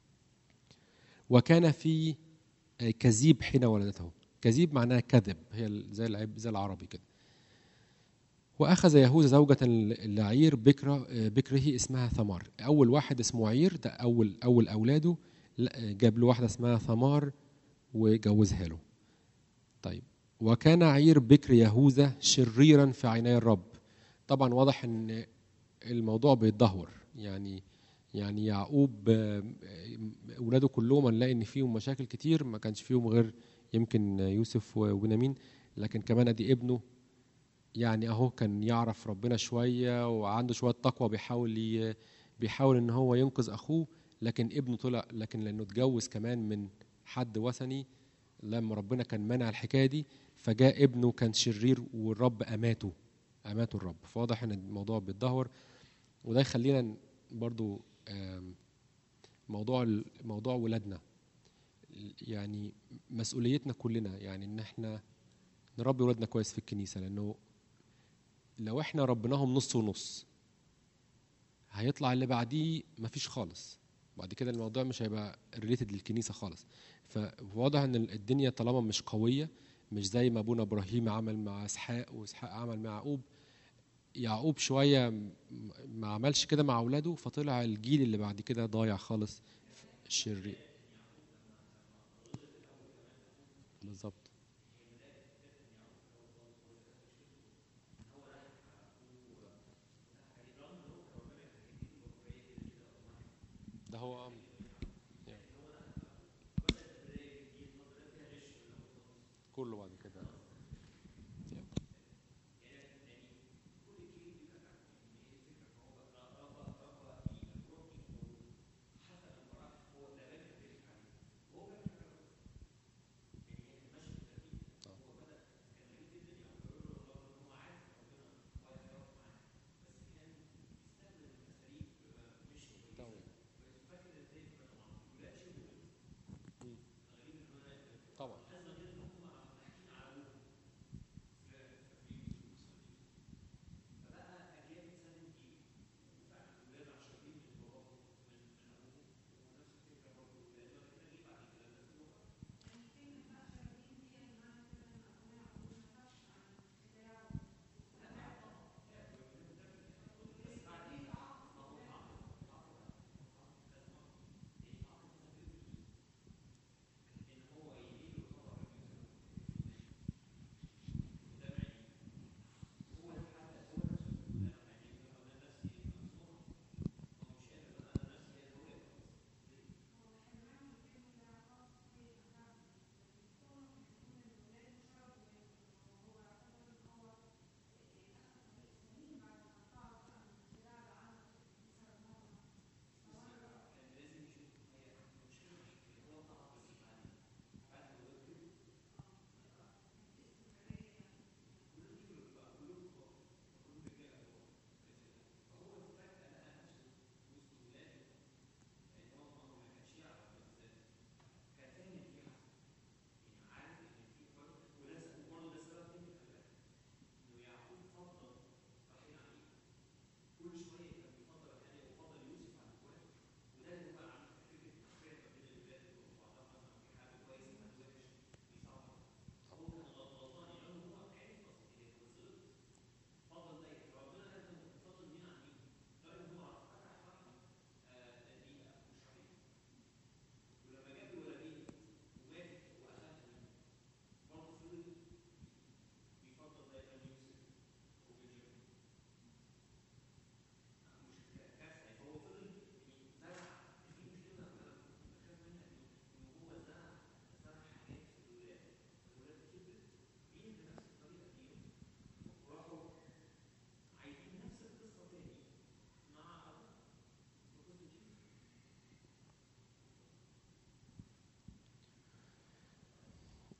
وكان في آه، كذيب حين ولدته كذيب معناها كذب هي ال- زي العب زي العربي كده واخذ يهوذا زوجة لعير بكرة بكره اسمها ثمار اول واحد اسمه عير ده اول اول اولاده لا، جاب له واحده اسمها ثمار وجوزها له طيب وكان عير بكر يهوذا شريرا في عيني الرب طبعا واضح ان الموضوع بيتدهور يعني يعني يعقوب آه، اولاده كلهم هنلاقي ان فيهم مشاكل كتير ما كانش فيهم غير يمكن يوسف وبنيامين لكن كمان ادي ابنه يعني اهو كان يعرف ربنا شويه وعنده شويه تقوى بيحاول ي- بيحاول ان هو ينقذ اخوه لكن ابنه طلع لكن لانه اتجوز كمان من حد وثني لما ربنا كان منع الحكايه دي فجاء ابنه كان شرير والرب اماته اماته الرب فواضح ان الموضوع بيتدهور وده يخلينا برضو آم، موضوع ال- موضوع ولادنا يعني مسؤوليتنا كلنا يعني ان احنا نربي ولادنا كويس في الكنيسه لانه لو احنا ربناهم نص ونص هيطلع اللي بعديه مفيش خالص بعد كده الموضوع مش هيبقى ريليتد للكنيسه خالص فواضح ان الدنيا طالما مش قويه مش زي ما ابونا ابراهيم عمل مع اسحاق واسحاق عمل مع يعقوب يعقوب شويه م- ما عملش كده مع اولاده فطلع الجيل اللي بعد كده ضايع خالص شرير بالظبط ده هو كله بعد كده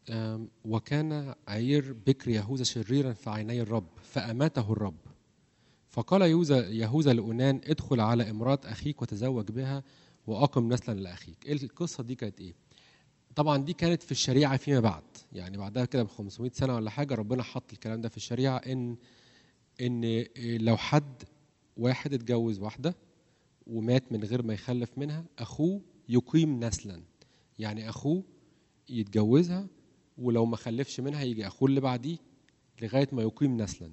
آم، وكان عير بكر يهوذا شريرا في عيني الرب فأماته الرب فقال يهوذا يهوذا لأونان ادخل على امرأة أخيك وتزوج بها وأقم نسلا لأخيك إيه القصة دي كانت إيه طبعا دي كانت في الشريعة فيما بعد يعني بعدها كده ب 500 سنة ولا حاجة ربنا حط الكلام ده في الشريعة إن إن لو حد واحد اتجوز واحدة ومات من غير ما يخلف منها أخوه يقيم نسلا يعني أخوه يتجوزها ولو ما خلفش منها يجي أخوه اللي بعديه لغاية ما يقيم نسلا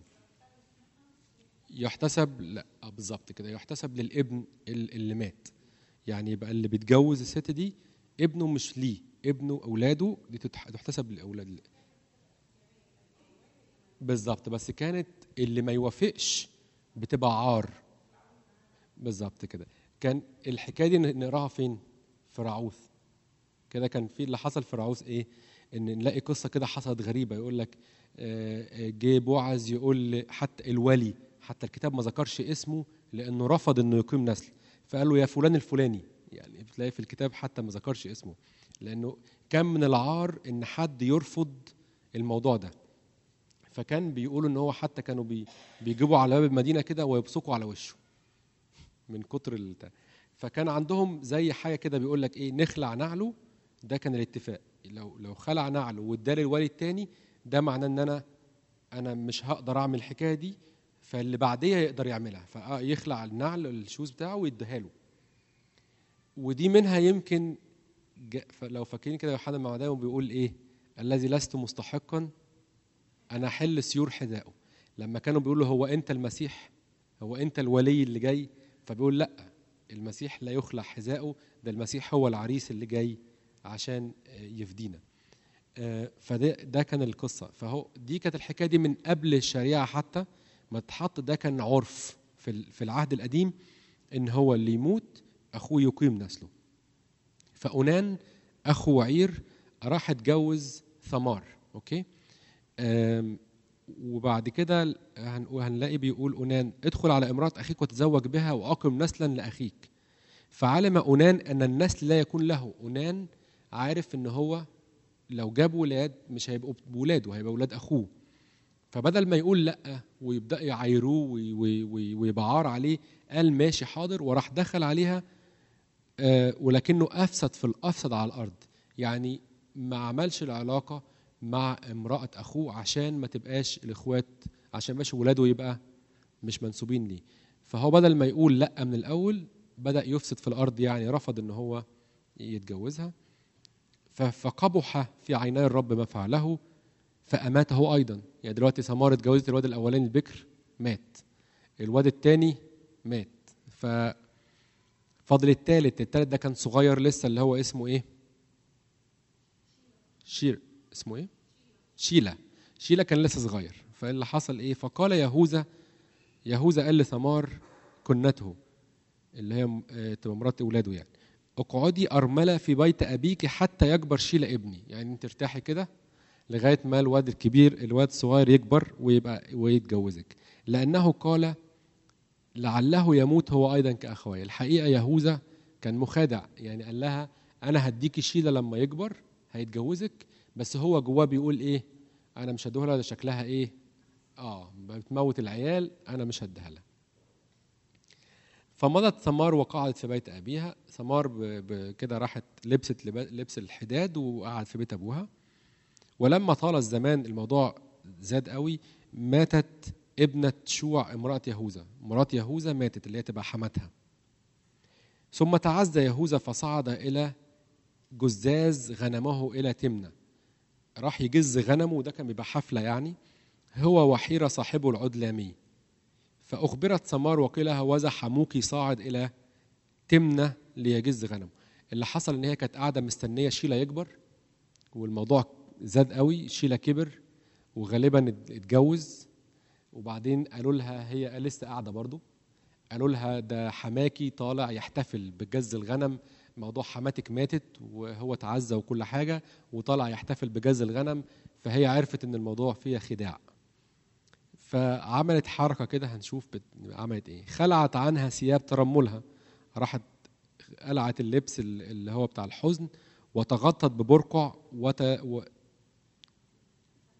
يحتسب لا آه بالظبط كده يحتسب للابن ال- اللي مات يعني يبقى اللي بيتجوز الست دي ابنه مش ليه ابنه اولاده دي تتح- تحتسب للاولاد بالظبط بس كانت اللي ما يوافقش بتبقى عار بالظبط كده كان الحكايه دي نقراها فين في راعوث كده كان في اللي حصل في راعوث ايه ان نلاقي قصه كده حصلت غريبه يقول لك آه، آه، جه بوعز يقول ل- حتى الولي حتى الكتاب ما ذكرش اسمه لانه رفض انه يقيم نسل فقال له يا فلان الفلاني يعني بتلاقي في الكتاب حتى ما ذكرش اسمه لانه كان من العار ان حد يرفض الموضوع ده فكان بيقولوا ان هو حتى كانوا بي بيجيبوا على باب المدينه كده ويبصقوا على وشه من كتر البتاع فكان عندهم زي حاجه كده بيقول لك ايه نخلع نعله ده كان الاتفاق لو لو خلع نعله واداه للولي التاني ده معناه ان انا انا مش هقدر اعمل الحكايه دي فاللي بعديه يقدر يعملها فيخلع النعل الشوز بتاعه ويديها له ودي منها يمكن جا- ف- لو فاكرين كده يوحنا المعمدان بيقول ايه الذي لست مستحقا انا احل سيور حذائه لما كانوا بيقولوا هو انت المسيح هو انت الولي اللي جاي فبيقول لا المسيح لا يخلع حذائه ده المسيح هو العريس اللي جاي عشان آه، يفدينا آه، فده ده كان القصه فهو دي كانت الحكايه دي من قبل الشريعه حتى ما تحط ده كان عرف في ال- في العهد القديم ان هو اللي يموت اخوه يقيم نسله فأونان اخو عير راح اتجوز ثمار اوكي آم، وبعد كده هن- هنلاقي بيقول أونان ادخل على امرأة أخيك وتزوج بها وأقم نسلا لأخيك فعلم أونان أن النسل لا يكون له أونان عارف أن هو لو جاب ولاد مش هيبقوا بولاده هيبقى ولاد أخوه فبدل ما يقول لا ويبدا يعايروه وي- وي- وي- ويبقى عار عليه قال ماشي حاضر وراح دخل عليها آه، ولكنه افسد في الافسد على الارض يعني ما عملش العلاقه مع امراه اخوه عشان ما تبقاش الاخوات عشان ما يبقاش ولاده يبقى مش منسوبين ليه فهو بدل ما يقول لا من الاول بدا يفسد في الارض يعني رفض ان هو يتجوزها ف- فقبح في عيني الرب ما فعله فاماته ايضا يعني دلوقتي سمار اتجوزت الواد الاولاني البكر مات الواد الثاني مات ف فاضل الثالث الثالث ده كان صغير لسه اللي هو اسمه ايه شير اسمه ايه شيلا شيلا كان لسه صغير فاللي حصل ايه فقال يهوذا يهوذا قال لثمار كنته اللي هي م- آه، تبقى مرات اولاده يعني اقعدي ارمله في بيت ابيك حتى يكبر شيلا ابني يعني انت ارتاحي كده لغايه ما الواد الكبير الواد الصغير يكبر ويبقى ويتجوزك لانه قال لعله يموت هو ايضا كاخوي الحقيقه يهوذا كان مخادع يعني قال لها انا هديكي شيله لما يكبر هيتجوزك بس هو جواه بيقول ايه انا مش هديها لها ده شكلها ايه اه بتموت العيال انا مش هديها لها فمضت ثمار وقعدت في بيت ابيها ثمار ب- ب- كده راحت لبست لب- لبس الحداد وقعدت في بيت ابوها ولما طال الزمان الموضوع زاد قوي ماتت ابنة شوع امرأة يهوذا مرات يهوذا ماتت اللي هي تبقى حماتها ثم تعزى يهوذا فصعد إلى جزاز غنمه إلى تمنى راح يجز غنمه وده كان بيبقى حفلة يعني هو وحيرة صاحبه العدلامي فأخبرت ثمار وقيل هوذا حموكي صاعد إلى تمنى ليجز غنمه اللي حصل إن هي كانت قاعدة مستنية شيلة يكبر والموضوع زاد قوي شيلة كبر وغالبا اتجوز وبعدين قالوا لها هي لسه قاعده برضو قالوا لها ده حماكي طالع يحتفل بجز الغنم موضوع حماتك ماتت وهو تعزى وكل حاجه وطالع يحتفل بجز الغنم فهي عرفت ان الموضوع فيه خداع فعملت حركه كده هنشوف بت... عملت ايه خلعت عنها ثياب ترملها راحت قلعت اللبس ال- اللي هو بتاع الحزن وتغطت ببرقع وت... و...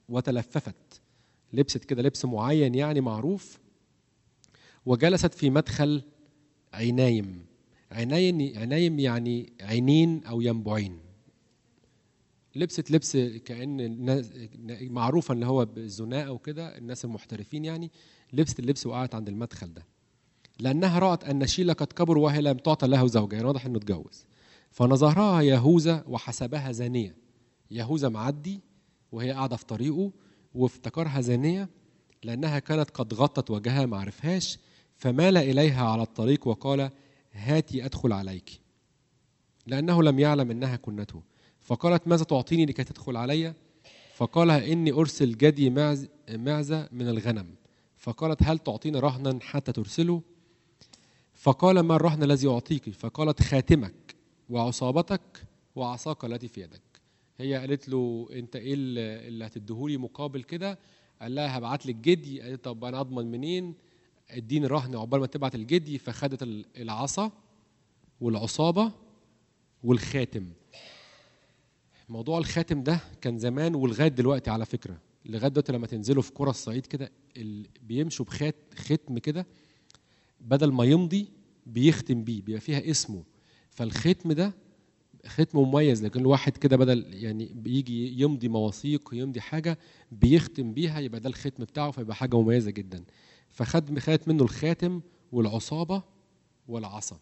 وتلففت لبست كده لبس معين يعني معروف وجلست في مدخل عينايم عينايم عينايم يعني عينين او ينبعين لبست لبس كان الناس- معروفه ان هو بالزناء او كده الناس المحترفين يعني لبست اللبس وقعت عند المدخل ده لانها رات ان شيلا قد كبر وهي لم تعطى له زوجه يعني واضح انه اتجوز فنظرها يهوذا وحسبها زانيه يهوذا معدي وهي قاعده في طريقه وافتكرها زانيه لانها كانت قد غطت وجهها ما عرفهاش فمال اليها على الطريق وقال هاتي ادخل عليك لانه لم يعلم انها كنته فقالت ماذا تعطيني لكي تدخل علي فقال اني ارسل جدي معز معزه من الغنم فقالت هل تعطيني رهنا حتى ترسله فقال ما الرهن الذي اعطيك فقالت خاتمك وعصابتك وعصاك التي في يدك هي قالت له انت ايه اللي اللي هتديهولي مقابل كده قال لها هبعت لك جدي قالت طب انا اضمن منين اديني رهن عقبال ما تبعت الجدي فخدت ال- العصا والعصابه والخاتم موضوع الخاتم ده كان زمان ولغايه دلوقتي على فكره لغايه دلوقتي لما تنزلوا في قرى الصعيد كده ال- بيمشوا بخات ختم كده بدل ما يمضي بيختم بيه بيبقى فيها اسمه فالختم ده ختم مميز لكن الواحد كده بدل يعني بيجي يمضي مواثيق يمضي حاجه بيختم بيها يبقى ده الختم بتاعه فيبقى حاجه مميزه جدا فخد خدت منه الخاتم والعصابه والعصا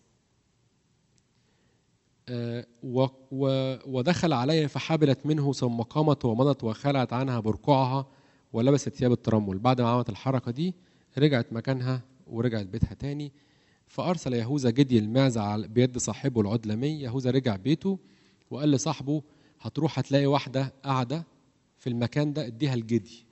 آه، و- و- ودخل علي فحبلت منه ثم قامت ومضت وخلعت عنها برقعها ولبست ثياب الترمل بعد ما عملت الحركه دي رجعت مكانها ورجعت بيتها تاني فارسل يهوذا جدي المعزة على- بيد صاحبه العدلمي يهوذا رجع بيته وقال لصاحبه هتروح هتلاقي واحده قاعده في المكان ده اديها الجدي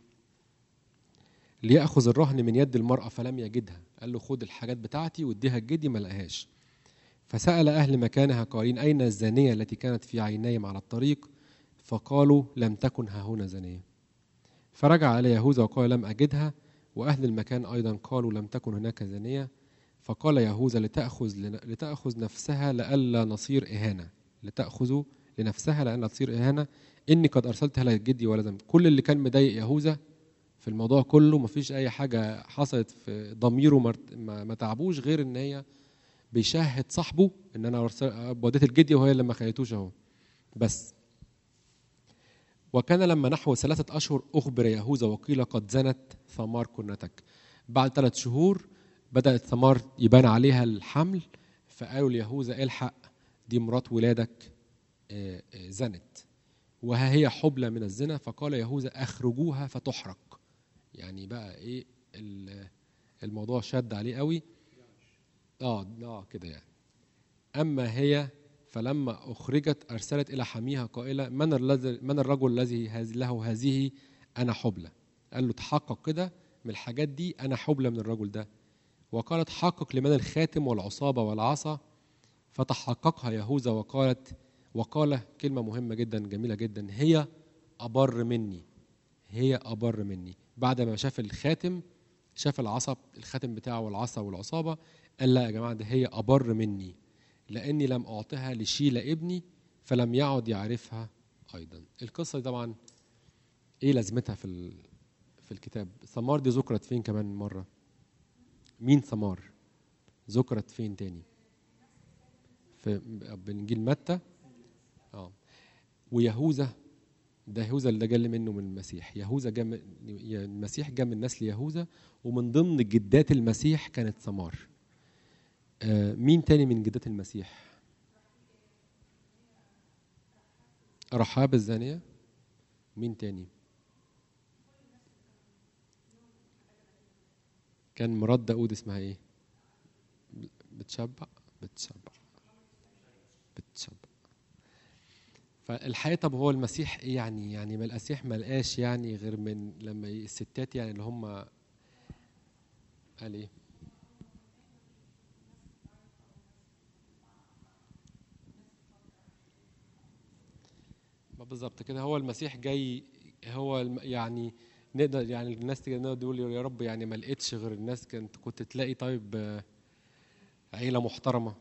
ليأخذ الرهن من يد المرأة فلم يجدها قال له خد الحاجات بتاعتي واديها الجدي ما لقاهاش فسأل أهل مكانها قائلين أين الزانية التي كانت في عينيهم على الطريق فقالوا لم تكن ها هنا زانية فرجع على يهوذا وقال لم أجدها وأهل المكان أيضا قالوا لم تكن هناك زانية فقال يهوذا لتأخذ لتأخذ نفسها لئلا نصير إهانة لتأخذ لنفسها لئلا تصير إهانة إني قد أرسلتها لجدي ولدم كل اللي كان مضايق يهوذا في الموضوع كله مفيش أي حاجة حصلت في ضميره ما ما ما تعبوش غير إن هي بيشهد صاحبه ان انا أرسل- وديت الجدي وهي اللي ما خيتوش اهو بس وكان لما نحو ثلاثة أشهر أخبر يهوذا وقيل قد زنت ثمار كنتك بعد ثلاث شهور بدأت ثمار يبان عليها الحمل فقالوا ليهوذا الحق دي مرات ولادك آه، آه، زنت وها هي حبلى من الزنا فقال يهوذا أخرجوها فتحرق يعني بقى إيه ال- الموضوع شد عليه قوي اه اه كده يعني اما هي فلما اخرجت ارسلت الى حميها قائله من الذي من الرجل الذي هذ- له هذه انا حبلى قال له تحقق كده من الحاجات دي انا حبلى من الرجل ده وقالت حقق لمن الخاتم والعصابه والعصا فتحققها يهوذا وقالت وقال كلمه مهمه جدا جميله جدا هي ابر مني هي ابر مني بعد ما شاف الخاتم شاف العصا الخاتم بتاعه والعصا والعصابه قال لا يا جماعه ده هي ابر مني لاني لم اعطها لشيلا ابني فلم يعد يعرفها ايضا القصه دي طبعا ايه لازمتها في ال- في الكتاب ثمار دي ذكرت فين كمان مره مين ثمار ذكرت فين تاني في بنجيل متى اه ويهوذا ده يهوذا اللي جاي منه من المسيح يهوذا جاء من- المسيح جاء من نسل يهوذا ومن ضمن جدات المسيح كانت ثمار آه، مين تاني من جدات المسيح رحاب الزانية مين تاني كان مرات داود اسمها ايه بتشبع بتشبع بتشبع فالحقيقه طب هو المسيح ايه يعني يعني ما المسيح ما لقاش يعني غير من لما ي- الستات يعني اللي هم قال ايه ما بالظبط كده هو المسيح جاي هو الم- يعني نقدر يعني الناس تيجي نقدر تقول يا رب يعني ما لقيتش غير الناس كنت كنت تلاقي طيب آه، عيله محترمه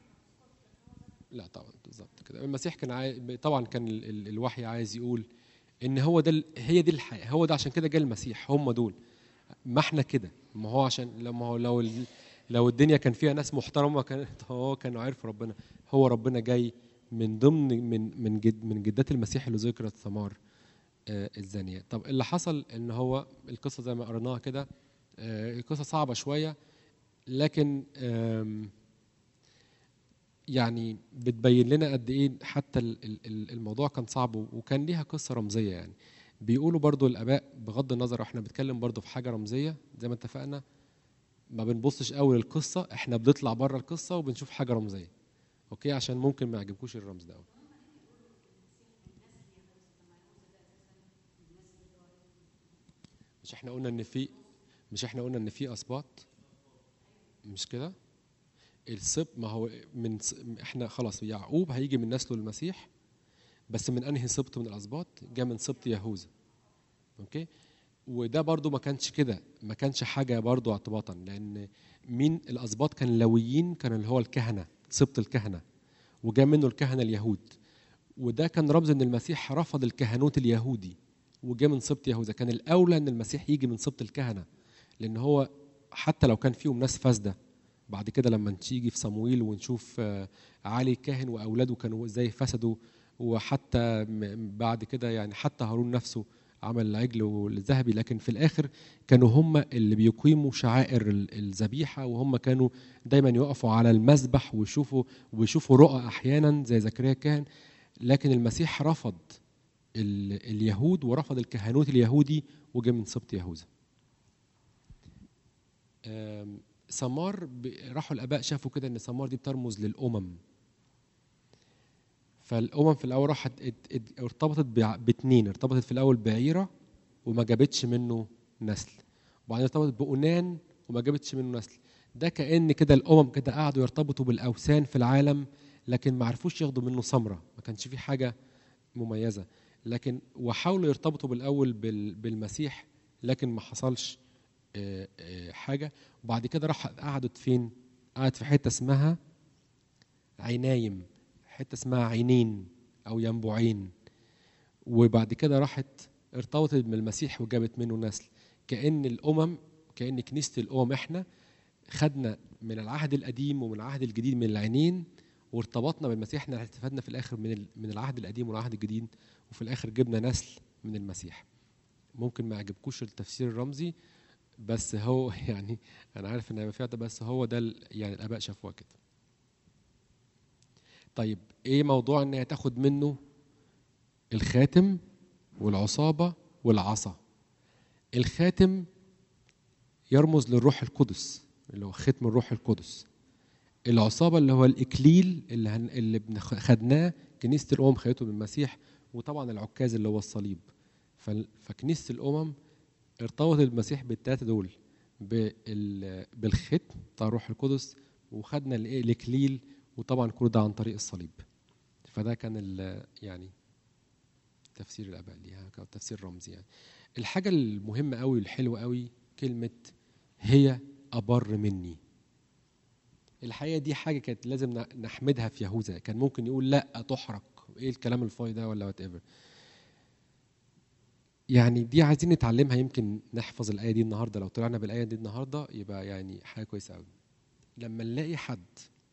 لا طبعا بالظبط كده المسيح كان عاي... طبعا كان ال... ال... الوحي عايز يقول ان هو ده ال- هي دي الحياه هو ده عشان كده جاء المسيح هم دول ما احنا كده ما هو عشان لما هو لو ال- لو الدنيا كان فيها ناس محترمه كان هو كانوا عارف ربنا هو ربنا جاي من ضمن من من جد من جدات المسيح اللي ذكرت ثمار آه، الزانيه طب اللي حصل ان هو القصه زي ما قريناها كده آه، القصه صعبه شويه لكن آم، يعني بتبين لنا قد ايه حتى ال- ال- ال- الموضوع كان صعب وكان ليها قصه رمزيه يعني بيقولوا برضو الاباء بغض النظر احنا بنتكلم برضو في حاجه رمزيه زي ما اتفقنا ما بنبصش قوي للقصه احنا بنطلع بره القصه وبنشوف حاجه رمزيه اوكي عشان ممكن ما يعجبكوش الرمز ده قوي مش احنا قلنا ان في مش احنا قلنا ان في اسباط مش كده السبط ما هو من س- احنا خلاص يعقوب هيجي من نسله المسيح بس من انهي سبط من الاسباط جاء من سبط يهوذا اوكي وده برضو ما كانش كده ما كانش حاجه برضو اعتباطا لان مين الاسباط كان لويين كان اللي هو الكهنه سبط الكهنه وجاء منه الكهنه اليهود وده كان رمز ان المسيح رفض الكهنوت اليهودي وجاء من سبط يهوذا كان الاولى ان المسيح يجي من سبط الكهنه لان هو حتى لو كان فيهم ناس فاسده بعد كده لما تيجي في صمويل ونشوف آه، علي الكاهن واولاده كانوا ازاي فسدوا وحتى م- بعد كده يعني حتى هارون نفسه عمل العجل الذهبي لكن في الاخر كانوا هم اللي بيقيموا شعائر ال- الذبيحه وهم كانوا دايما يقفوا على المذبح ويشوفوا ويشوفوا رؤى احيانا زي زكريا الكاهن لكن المسيح رفض ال- اليهود ورفض الكهنوت اليهودي وجاء من سبط يهوذا آم، سمار ب- راحوا الاباء شافوا كده ان سمار دي بترمز للامم فالامم في الاول راحت ات- ات- ارتبطت بع- باتنين ارتبطت في الاول بعيره وما جابتش منه نسل وبعدين ارتبطت بأونان وما جابتش منه نسل ده كأن كده الأمم كده قعدوا يرتبطوا بالأوثان في العالم لكن ما عرفوش ياخدوا منه ثمرة ما كانش في حاجة مميزة لكن وحاولوا يرتبطوا بالأول بال- بالمسيح لكن ما حصلش آه، آه، حاجة وبعد كده راح قعدت فين؟ قعدت في حتة اسمها عينايم حتة اسمها عينين أو ينبوعين وبعد كده راحت ارتبطت بالمسيح وجابت منه نسل كأن الأمم كأن كنيسة الأمم احنا خدنا من العهد القديم ومن العهد الجديد من العينين وارتبطنا بالمسيح احنا استفدنا في الاخر من ال- من العهد القديم والعهد الجديد وفي الاخر جبنا نسل من المسيح ممكن ما يعجبكوش التفسير الرمزي بس هو يعني انا عارف ان هيبقى فيها ده بس هو ده ال- يعني الاباء شافوها كده طيب ايه موضوع ان هي تاخد منه الخاتم والعصابه والعصا الخاتم يرمز للروح القدس اللي هو ختم الروح القدس العصابه اللي هو الاكليل اللي هن... اللي بنخ- خدناه كنيسه الامم خدته من المسيح وطبعا العكاز اللي هو الصليب ف... فكنيسه الامم ارتبطت المسيح بالثلاثه دول بال... بالختم بتاع الروح القدس وخدنا الايه الاكليل وطبعا كل ده عن طريق الصليب فده كان ال... يعني تفسير الاباء ليها تفسير رمزي يعني الحاجه المهمه قوي الحلوه قوي كلمه هي ابر مني الحقيقه دي حاجه كانت لازم ن- نحمدها في يهوذا كان ممكن يقول لا تحرق ايه الكلام الفاضي ده ولا وات ايفر يعني دي عايزين نتعلمها يمكن نحفظ الايه دي النهارده لو طلعنا بالايه دي النهارده يبقى يعني حاجه كويسه قوي لما نلاقي حد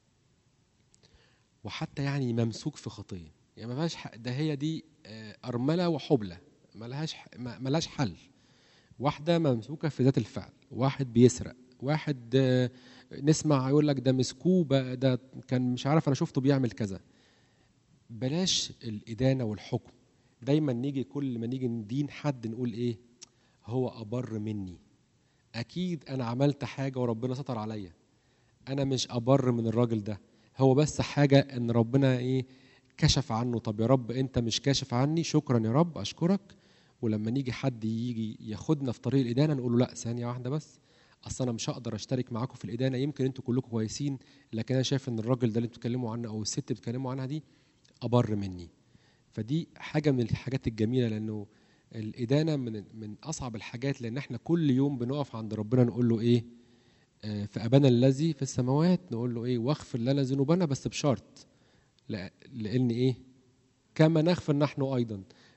وحتى يعني ممسوك في خطيه يعني ما فيهاش ح- ده هي دي آه، ارمله وحبلى ما لهاش ح- ما ما لهاش حل واحده ممسوكه في ذات الفعل واحد بيسرق واحد آه، نسمع يقول لك ده مسكوه بقى ده كان مش عارف انا شفته بيعمل كذا بلاش الادانه والحكم دايما نيجي كل ما نيجي ندين حد نقول ايه هو ابر مني اكيد انا عملت حاجه وربنا ستر عليا انا مش ابر من الراجل ده هو بس حاجه ان ربنا ايه كشف عنه طب يا رب انت مش كاشف عني شكرا يا رب اشكرك ولما نيجي حد يجي ياخدنا في طريق الادانه نقول له لا ثانيه واحده بس اصل انا مش هقدر اشترك معاكم في الادانه يمكن انتوا كلكم كويسين لكن انا شايف ان الراجل ده اللي انتوا بتتكلموا عنه او الست اللي بتتكلموا عنها دي ابر مني فدي حاجه من الحاجات الجميله لانه الادانه من من اصعب الحاجات لان احنا كل يوم بنقف عند ربنا نقول له ايه آه، في ابانا الذي في السماوات نقول له ايه واغفر لنا ذنوبنا بس بشرط لا- لان ايه كما نغفر نحن ايضا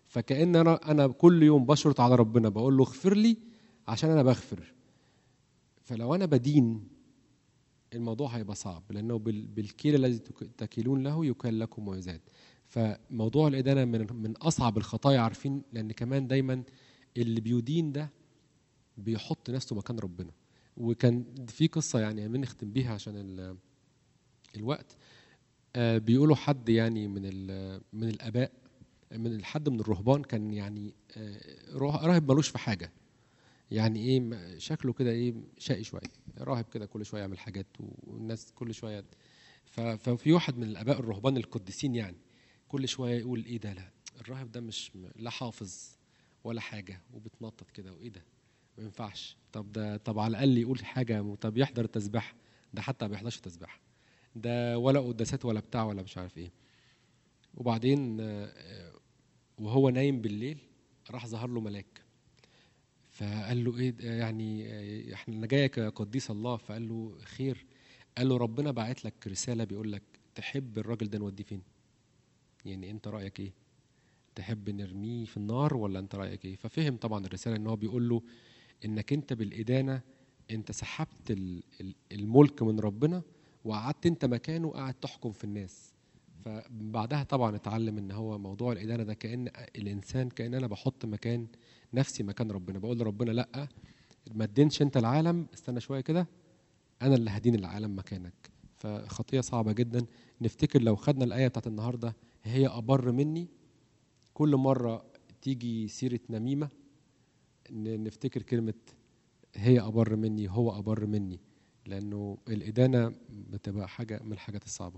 فكأن انا انا كل يوم بشرط على ربنا بقول له اغفر لي عشان انا بغفر فلو انا بدين الموضوع هيبقى صعب لانه بال- بالكيل الذي تك- تكيلون له يكال لكم ويزاد فموضوع الادانه من من اصعب الخطايا عارفين لان كمان دايما اللي بيدين ده بيحط نفسه مكان ربنا وكان في قصه يعني عايزين نختم بيها عشان ال- الوقت آه، بيقولوا حد يعني من ال- من الاباء من الحد من الرهبان كان يعني آه، راه- راهب ملوش في حاجه يعني ايه م- شكله كده ايه شقي شويه راهب كده كل شويه يعمل حاجات والناس كل شويه ف- ففي واحد من الاباء الرهبان القديسين يعني كل شويه يقول ايه ده لا الراهب ده مش لا حافظ ولا حاجه وبتنطط كده وايه ده ما ينفعش طب ده طب على الاقل يقول حاجه طب يحضر التسبيح ده حتى ما بيحضرش التسبيح ده ولا قداسات ولا بتاع ولا مش عارف ايه وبعدين آه، آه، وهو نايم بالليل راح ظهر له ملاك فقال له ايه ده يعني آه، احنا انا جايك يا قديس الله فقال له خير قال له ربنا باعت لك رساله بيقول لك تحب الراجل ده نوديه فين يعني انت رايك ايه تحب نرميه في النار ولا انت رايك ايه ففهم طبعا الرساله ان هو بيقول له انك انت بالادانه انت سحبت ال- ال- الملك من ربنا وقعدت انت مكانه قاعد تحكم في الناس فبعدها طبعا اتعلم ان هو موضوع الادانه ده كان الانسان كان انا بحط مكان نفسي مكان ربنا بقول لربنا لا ما تدينش انت العالم استنى شويه كده انا اللي هدين العالم مكانك فخطيه صعبه جدا نفتكر لو خدنا الايه بتاعت النهارده هي ابر مني كل مره تيجي سيره نميمه ن- نفتكر كلمه هي ابر مني هو ابر مني لانه الادانه بتبقى حاجه من الحاجات الصعبه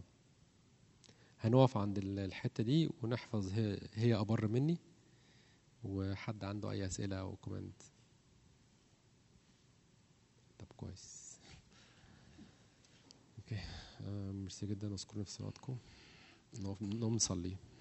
هنقف عند ال- الحته دي ونحفظ هي, هي ابر مني وحد عنده اي اسئله او كومنت طب كويس اوكي آه، ميرسي جدا اذكروني في صلاتكم نقف نقوم نصلي